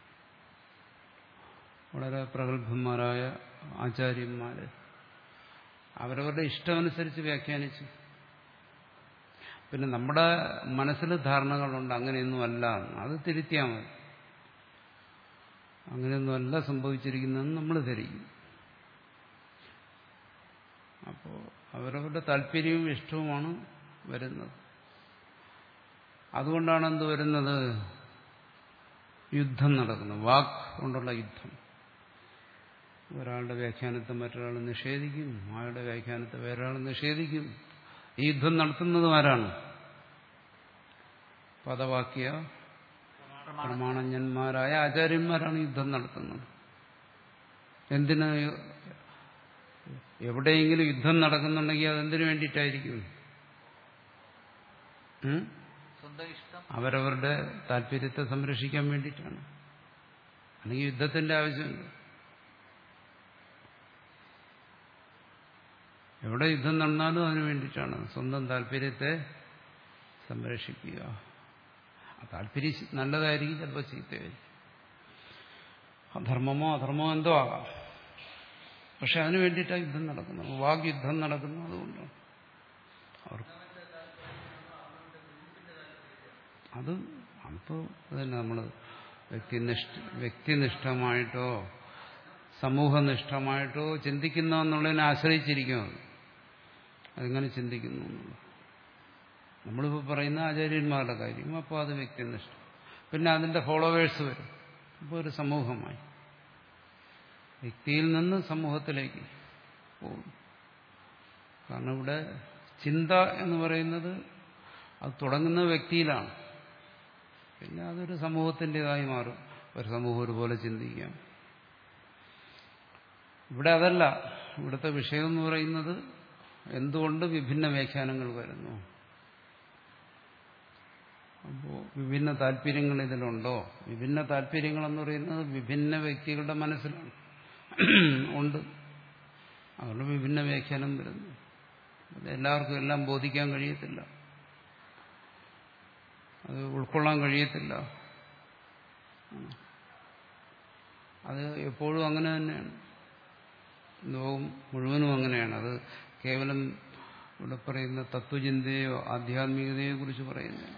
[SPEAKER 1] വളരെ പ്രഗത്ഭന്മാരായ ആചാര്യന്മാര് അവരവരുടെ ഇഷ്ടമനുസരിച്ച് വ്യാഖ്യാനിച്ചു പിന്നെ നമ്മുടെ മനസ്സിൽ ധാരണകളുണ്ട് അങ്ങനെയൊന്നും അല്ല എന്ന്. അത് തിരുത്തിയാൽ മതി അങ്ങനെയൊന്നും അല്ല സംഭവിച്ചിരിക്കുന്നതെന്ന് നമ്മൾ ധരിക്കും അപ്പോൾ അവരവരുടെ താല്പര്യവും ഇഷ്ടവുമാണ് വരുന്നത് അതുകൊണ്ടാണ് എന്ത് വരുന്നത് യുദ്ധം നടക്കുന്നത് വാക്ക് കൊണ്ടുള്ള യുദ്ധം ഒരാളുടെ വ്യാഖ്യാനത്തെ മറ്റൊരാൾ നിഷേധിക്കും അയാളുടെ വ്യാഖ്യാനത്തെ വേറൊരാൾ നിഷേധിക്കും ഈ യുദ്ധം നടത്തുന്നതും ആരാണ് പദവാക്യ പ്രമാണജ്ഞന്മാരായ ആചാര്യന്മാരാണ് യുദ്ധം നടത്തുന്നത് എന്തിന് എവിടെയെങ്കിലും യുദ്ധം നടക്കുന്നുണ്ടെങ്കിൽ അതെന്തിനു വേണ്ടിയിട്ടായിരിക്കും ഉം?
[SPEAKER 2] സ്വന്തം ഇഷ്ടം
[SPEAKER 1] അവരവരുടെ താല്പര്യത്തെ സംരക്ഷിക്കാൻ വേണ്ടിയിട്ടാണ് അല്ലെങ്കിൽ യുദ്ധത്തിന്റെ ആവശ്യമില്ല എവിടെ യുദ്ധം നടന്നാലും അതിനു വേണ്ടിയിട്ടാണ് സ്വന്തം താല്പര്യത്തെ സംരക്ഷിക്കുക ആ താല്പര്യം ശ- നല്ലതായിരിക്കും ചിലപ്പോൾ ചീത്തയായിരിക്കും അധർമ്മമോ അധർമ്മമോ എന്തോ ആകാം പക്ഷെ അതിനു വേണ്ടിയിട്ടാണ് യുദ്ധം നടക്കുന്നത് വാഗ് യുദ്ധം നടക്കുന്നത് അതുകൊണ്ടാണ് അവർക്ക് അത് അപ്പോൾ അതന്നെ നമ്മൾ വ്യക്തിനിഷ്ഠ വ്യക്തിനിഷ്ഠമായിട്ടോ സമൂഹനിഷ്ഠമായിട്ടോ ചിന്തിക്കുന്ന എന്നുള്ളതിനെ ആശ്രയിച്ചിരിക്കും അത് അതെങ്ങനെ ചിന്തിക്കുന്നു എന്നുള്ളത് നമ്മളിപ്പോൾ പറയുന്ന ആചാര്യന്മാരുടെ കാര്യം അപ്പോൾ അത് വ്യക്തിനിഷ്ഠം പിന്നെ അതിൻ്റെ ഫോളോവേഴ്സ് വരും അപ്പോൾ ഒരു സമൂഹമായി വ്യക്തിയിൽ നിന്ന് സമൂഹത്തിലേക്ക് പോകും കാരണം ഇവിടെ ചിന്ത എന്ന് പറയുന്നത് അത് തുടങ്ങുന്ന വ്യക്തിയിലാണ് പിന്നെ അതൊരു സമൂഹത്തിൻ്റെതായി മാറും ഒരു സമൂഹം ഒരുപോലെ ചിന്തിക്കാം ഇവിടെ അതല്ല ഇവിടുത്തെ വിഷയം എന്ന് പറയുന്നത് എന്തുകൊണ്ട് വിഭിന്ന വ്യാഖ്യാനങ്ങൾ വരുന്നു അപ്പോൾ വിഭിന്ന താല്പര്യങ്ങൾ ഇതിലുണ്ടോ വിഭിന്ന താല്പര്യങ്ങളെന്ന് പറയുന്നത് വിഭിന്ന വ്യക്തികളുടെ മനസ്സിലാണ് ഉണ്ട് അതുകൊണ്ട് വിഭിന്ന വ്യാഖ്യാനം വരുന്നു അത് എല്ലാവർക്കും എല്ലാം ബോധിക്കാൻ കഴിയത്തില്ല അത് ഉൾക്കൊള്ളാൻ കഴിയത്തില്ല അത് എപ്പോഴും അങ്ങനെ തന്നെയാണ് ലോകം മുഴുവനും അങ്ങനെയാണ് അത് കേവലം ഇവിടെ പറയുന്ന തത്വചിന്തയോ ആധ്യാത്മികതയോ കുറിച്ച് പറയുന്നില്ല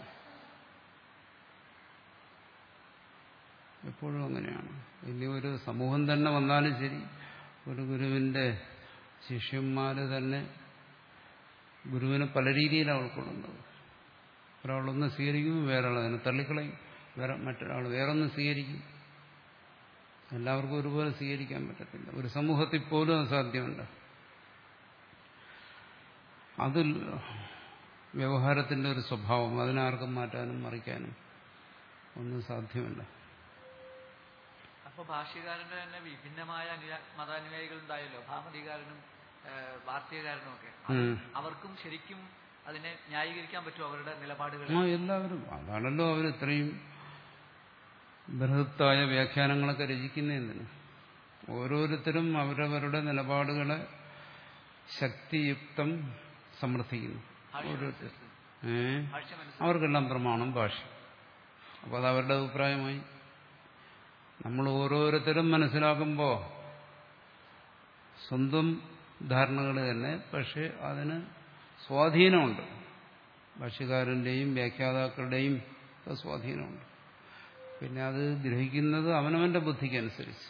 [SPEAKER 1] എപ്പോഴും അങ്ങനെയാണ് ഇനി ഒരു സമൂഹം തന്നെ വന്നാലും ശരി ഒരു ഗുരുവിന്റെ ശിഷ്യന്മാര് തന്നെ ഗുരുവിനെ പല രീതിയിലാണ് ഉൾക്കൊള്ളുന്നത് ഒരാളൊന്ന് സ്വീകരിക്കും വേറൊരാൾ അതിനെ തള്ളിക്കളയും വേറെ മറ്റൊരാൾ വേറൊന്ന് സ്വീകരിക്കും എല്ലാവർക്കും ഒരുപോലെ സ്വീകരിക്കാൻ പറ്റത്തില്ല ഒരു സമൂഹത്തിൽ പോലും അത് സാധ്യമല്ല അതിൽ വ്യവഹാരത്തിന്റെ ഒരു സ്വഭാവം അതിനാർക്കും മാറ്റാനും മറിക്കാനും ഒന്നും സാധ്യമല്ല
[SPEAKER 2] അപ്പൊ ഭാഷ്യകാരന്റെ തന്നെ വിഭിന്നമായ അനുയാ- മതാനുയായികൾ ഉണ്ടായല്ലോ ഭാമതികാരനും ഏഹ്, വാർത്തകാരനും ഒക്കെ
[SPEAKER 1] ഉം.
[SPEAKER 2] അവർക്കും ശരിക്കും അതിനെ ന്യായീകരിക്കാൻ പറ്റുമോ അവരുടെ നിലപാടുകൾ
[SPEAKER 1] ആ എല്ലാവരും അതാണല്ലോ അവർ ഇത്രയും ബൃഹത്തായ വ്യാഖ്യാനങ്ങളൊക്കെ രചിക്കുന്നതിന് ഓരോരുത്തരും അവരവരുടെ നിലപാടുകളെ ശക്തിയുക്തം സമർത്ഥിക്കുന്നു ഓരോരുത്തർ ഏ
[SPEAKER 2] ഭാഷ്യമനുസരിച്ച്
[SPEAKER 1] അവർക്കെല്ലാം പ്രമാണം ഭാഷ അപ്പോൾ അത് അവരുടെ അഭിപ്രായമായി നമ്മൾ ഓരോരുത്തരും മനസ്സിലാക്കുമ്പോൾ സ്വന്തം ധാരണകൾ തന്നെ പക്ഷെ അതിന് സ്വാധീനമുണ്ട് ഭാഷ്യക്കാരൻ്റെയും വ്യാഖ്യാതാക്കളുടെയും ഒക്കെ സ്വാധീനമുണ്ട് പിന്നെ അത് ഗ്രഹിക്കുന്നത് അവനവന്റെ ബുദ്ധിക്കനുസരിച്ച്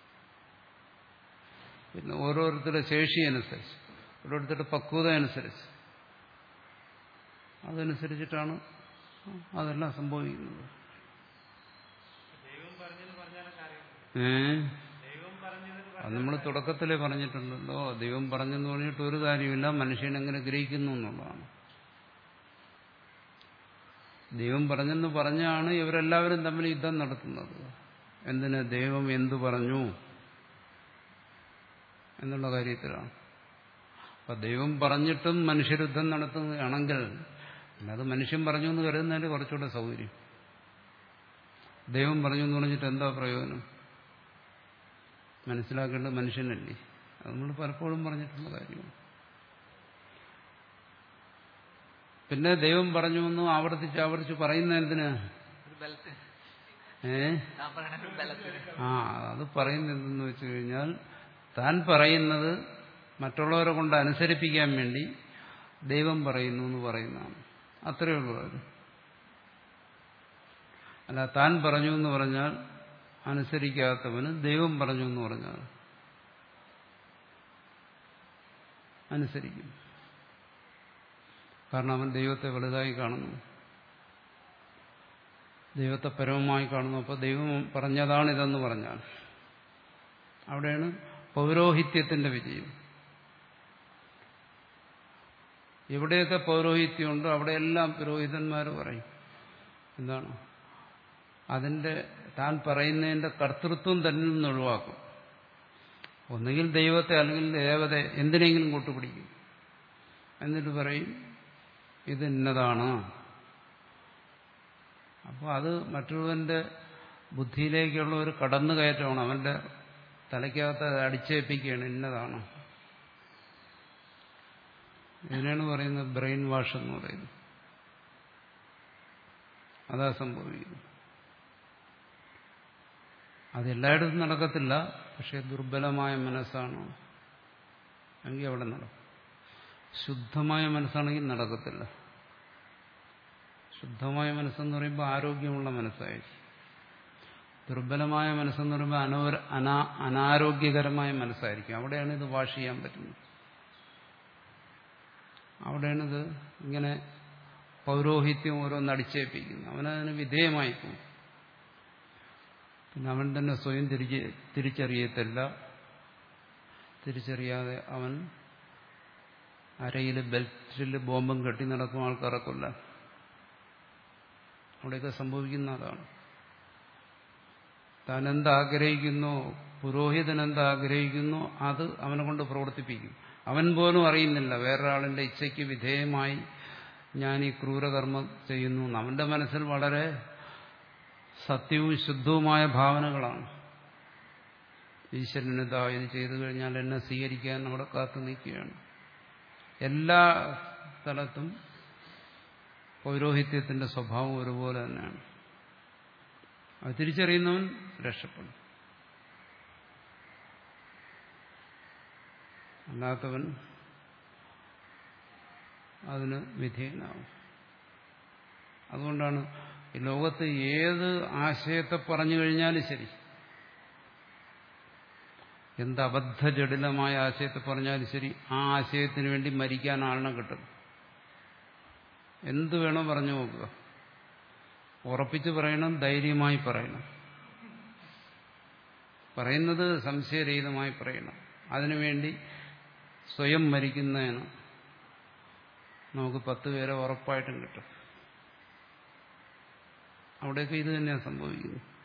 [SPEAKER 1] പിന്നെ ഓരോരുത്തരുടെ ശേഷി അനുസരിച്ച് ഓരോരുത്തരുടെ പക്വത അനുസരിച്ച് അതനുസരിച്ചിട്ടാണ് അതെല്ലാം സംഭവിക്കുന്നത്
[SPEAKER 3] ദൈവം പറഞ്ഞെന്ന് പറഞ്ഞാലൊക്കെ അറിയാം
[SPEAKER 1] ഏ
[SPEAKER 3] ദൈവം പറഞ്ഞത്
[SPEAKER 1] അത് നമ്മൾ തുടക്കത്തിലേ പറഞ്ഞിട്ടുണ്ടല്ലോ ദൈവം പറഞ്ഞെന്ന് പറഞ്ഞിട്ട് ഒരു കാര്യമില്ല മനുഷ്യൻ എങ്ങനെ ഗ്രഹിക്കുന്നു എന്നുള്ളതാണ് ദൈവം പറഞ്ഞെന്ന് പറഞ്ഞാണ് ഇവരെല്ലാവരും തമ്മിൽ യുദ്ധം നടത്തുന്നത് എന്തിന് ദൈവം എന്തു പറഞ്ഞു എന്നുള്ള കാര്യത്തിലാണ് അപ്പൊ ദൈവം പറഞ്ഞിട്ടും മനുഷ്യരുദ്ധം നടത്തുകയാണെങ്കിൽ പിന്നെ അത് മനുഷ്യൻ പറഞ്ഞു എന്ന് കരുതുന്നതിന് കുറച്ചുകൂടെ സൗകര്യം ദൈവം പറഞ്ഞു എന്ന് പറഞ്ഞിട്ട് എന്താ പ്രയോജനം മനസ്സിലാക്കേണ്ടത് മനുഷ്യനല്ലേ അത് നമ്മൾ പലപ്പോഴും പറഞ്ഞിട്ടുള്ള കാര്യമാണ് പിന്നെ ദൈവം പറഞ്ഞു എന്ന് ആവർത്തിച്ച് ആവർത്തിച്ച് പറയുന്ന എന്തിന്
[SPEAKER 2] ഒരു ബലത്തിന്
[SPEAKER 1] ഏ
[SPEAKER 2] ഞാൻ പറയണ ഒരു ബലത്തിന്
[SPEAKER 1] ആ അത് പറയുന്നത് എന്തെന്ന് വെച്ച് കഴിഞ്ഞാൽ താൻ പറയുന്നത് മറ്റുള്ളവരെ കൊണ്ട് അനുസരിപ്പിക്കാൻ വേണ്ടി ദൈവം പറയുന്നു എന്ന് പറയുന്നതാണ് അത്രയേ ഉള്ളൂ അത് അല്ല താൻ പറഞ്ഞു എന്ന് പറഞ്ഞാൽ അനുസരിക്കാത്തവന് ദൈവം പറഞ്ഞു എന്ന് പറഞ്ഞാൽ അനുസരിക്കും കാരണം അവൻ ദൈവത്തെ വലുതായി കാണുന്നു ദൈവത്തെ പരമമായി കാണുന്നു അപ്പോൾ ദൈവം പറഞ്ഞതാണിതെന്ന് പറഞ്ഞാൽ അവിടെയാണ് പൗരോഹിത്യത്തിന്റെ വിജയം എവിടെയൊക്കെ പൗരോഹിത്യമുണ്ടോ അവിടെയെല്ലാം പുരോഹിതന്മാർ പറയും എന്താണ് അതിന്റെ താൻ പറയുന്നതിന്റെ കർത്തൃത്വം തന്നെ നിന്ന് ഒഴിവാക്കും ഒന്നുകിൽ ദൈവത്തെ അല്ലെങ്കിൽ ദേവതെ എന്തിനെങ്കിലും കൂട്ടുപിടിക്കും എന്നിട്ട് പറയും ഇത് ഇന്നതാണ് അപ്പോൾ അത് മറ്റുള്ളവന്റെ ബുദ്ധിയിലേക്കുള്ള ഒരു കടന്നുകയറ്റമാണ് അവന്റെ തലയ്ക്കകത്ത് അത് അടിച്ചേൽപ്പിക്കുകയാണ് ഇന്നതാണ് ഇതിനാണ് പറയുന്നത് ബ്രെയിൻ വാഷ് എന്ന് പറയുന്നത് അതാ സംഭവിക്കുന്നത് അതെല്ലായിടത്തും നടക്കത്തില്ല പക്ഷെ ദുർബലമായ മനസ്സാണോ എങ്കിൽ അവിടെ നടക്കും ശുദ്ധമായ മനസ്സാണെങ്കിൽ നടക്കത്തില്ല ശുദ്ധമായ മനസ്സെന്ന് പറയുമ്പോൾ ആരോഗ്യമുള്ള മനസ്സായിരിക്കും ദുർബലമായ മനസ്സെന്ന് പറയുമ്പോൾ അനോര അനാ അനാരോഗ്യകരമായ മനസ്സായിരിക്കും അവിടെയാണ് ഇത് വാഷ് ചെയ്യാൻ പറ്റുന്നത് അവിടെയാണിത് ഇങ്ങനെ പൗരോഹിത്യം ഓരോന്ന് അടിച്ചേൽപ്പിക്കുന്നത് അവനതിന് വിധേയമായി പോകും പിന്നെ അവൻ തന്നെ സ്വയം തിരിച്ച് തിരിച്ചറിയത്തില്ല തിരിച്ചറിയാതെ അവൻ അരയിൽ ബെൽറ്റിൽ ബോംബും കെട്ടി നടക്കും ആൾക്കാരെ കൊല്ലാൻ അവിടെയൊക്കെ സംഭവിക്കുന്ന അതാണ് താൻ എന്താഗ്രഹിക്കുന്നോ പുരോഹിതൻ എന്താഗ്രഹിക്കുന്നോ അത് അവനെ കൊണ്ട് പ്രവർത്തിപ്പിക്കും അവൻ പോലും അറിയുന്നില്ല വേറൊരാളിന്റെ ഇച്ഛയ്ക്ക് വിധേയമായി ഞാൻ ഈ ക്രൂരകർമ്മം ചെയ്യുന്നു എന്ന് അവന്റെ മനസ്സിൽ വളരെ സത്യവും ശുദ്ധവുമായ ഭാവനകളാണ് ഈശ്വരനിതാ ഇത് ചെയ്തു കഴിഞ്ഞാൽ എന്നെ സ്വീകരിക്കാൻ അവിടെ കാത്തു നിൽക്കുകയാണ് എല്ലാ സ്ഥലത്തും പൗരോഹിത്യത്തിന്റെ സ്വഭാവം ഒരുപോലെ തന്നെയാണ് അത് തിരിച്ചറിയുന്നവൻ രക്ഷപ്പെടും അല്ലാത്തവൻ അതിന് വിധേയനാവും അതുകൊണ്ടാണ് ഈ ലോകത്ത് ഏത് ആശയത്തെ പറഞ്ഞു കഴിഞ്ഞാലും ശരി എന്ത് അബദ്ധജടിലമായ ആശയത്തെ പറഞ്ഞാലും ശരി ആ ആശയത്തിന് വേണ്ടി മരിക്കാൻ ആളിനെ കിട്ടും എന്ത് വേണോ പറഞ്ഞു നോക്കുക ഉറപ്പിച്ച് പറയണം ധൈര്യമായി പറയണം പറയുന്നത് സംശയരഹിതമായി പറയണം അതിനുവേണ്ടി സ്വയം മരിക്കുന്നതിന് നമുക്ക് പത്ത് പേരെ ഉറപ്പായിട്ടും കിട്ടും അവിടെയൊക്കെ ഇത് തന്നെയാണ് സംഭവിക്കുന്നത്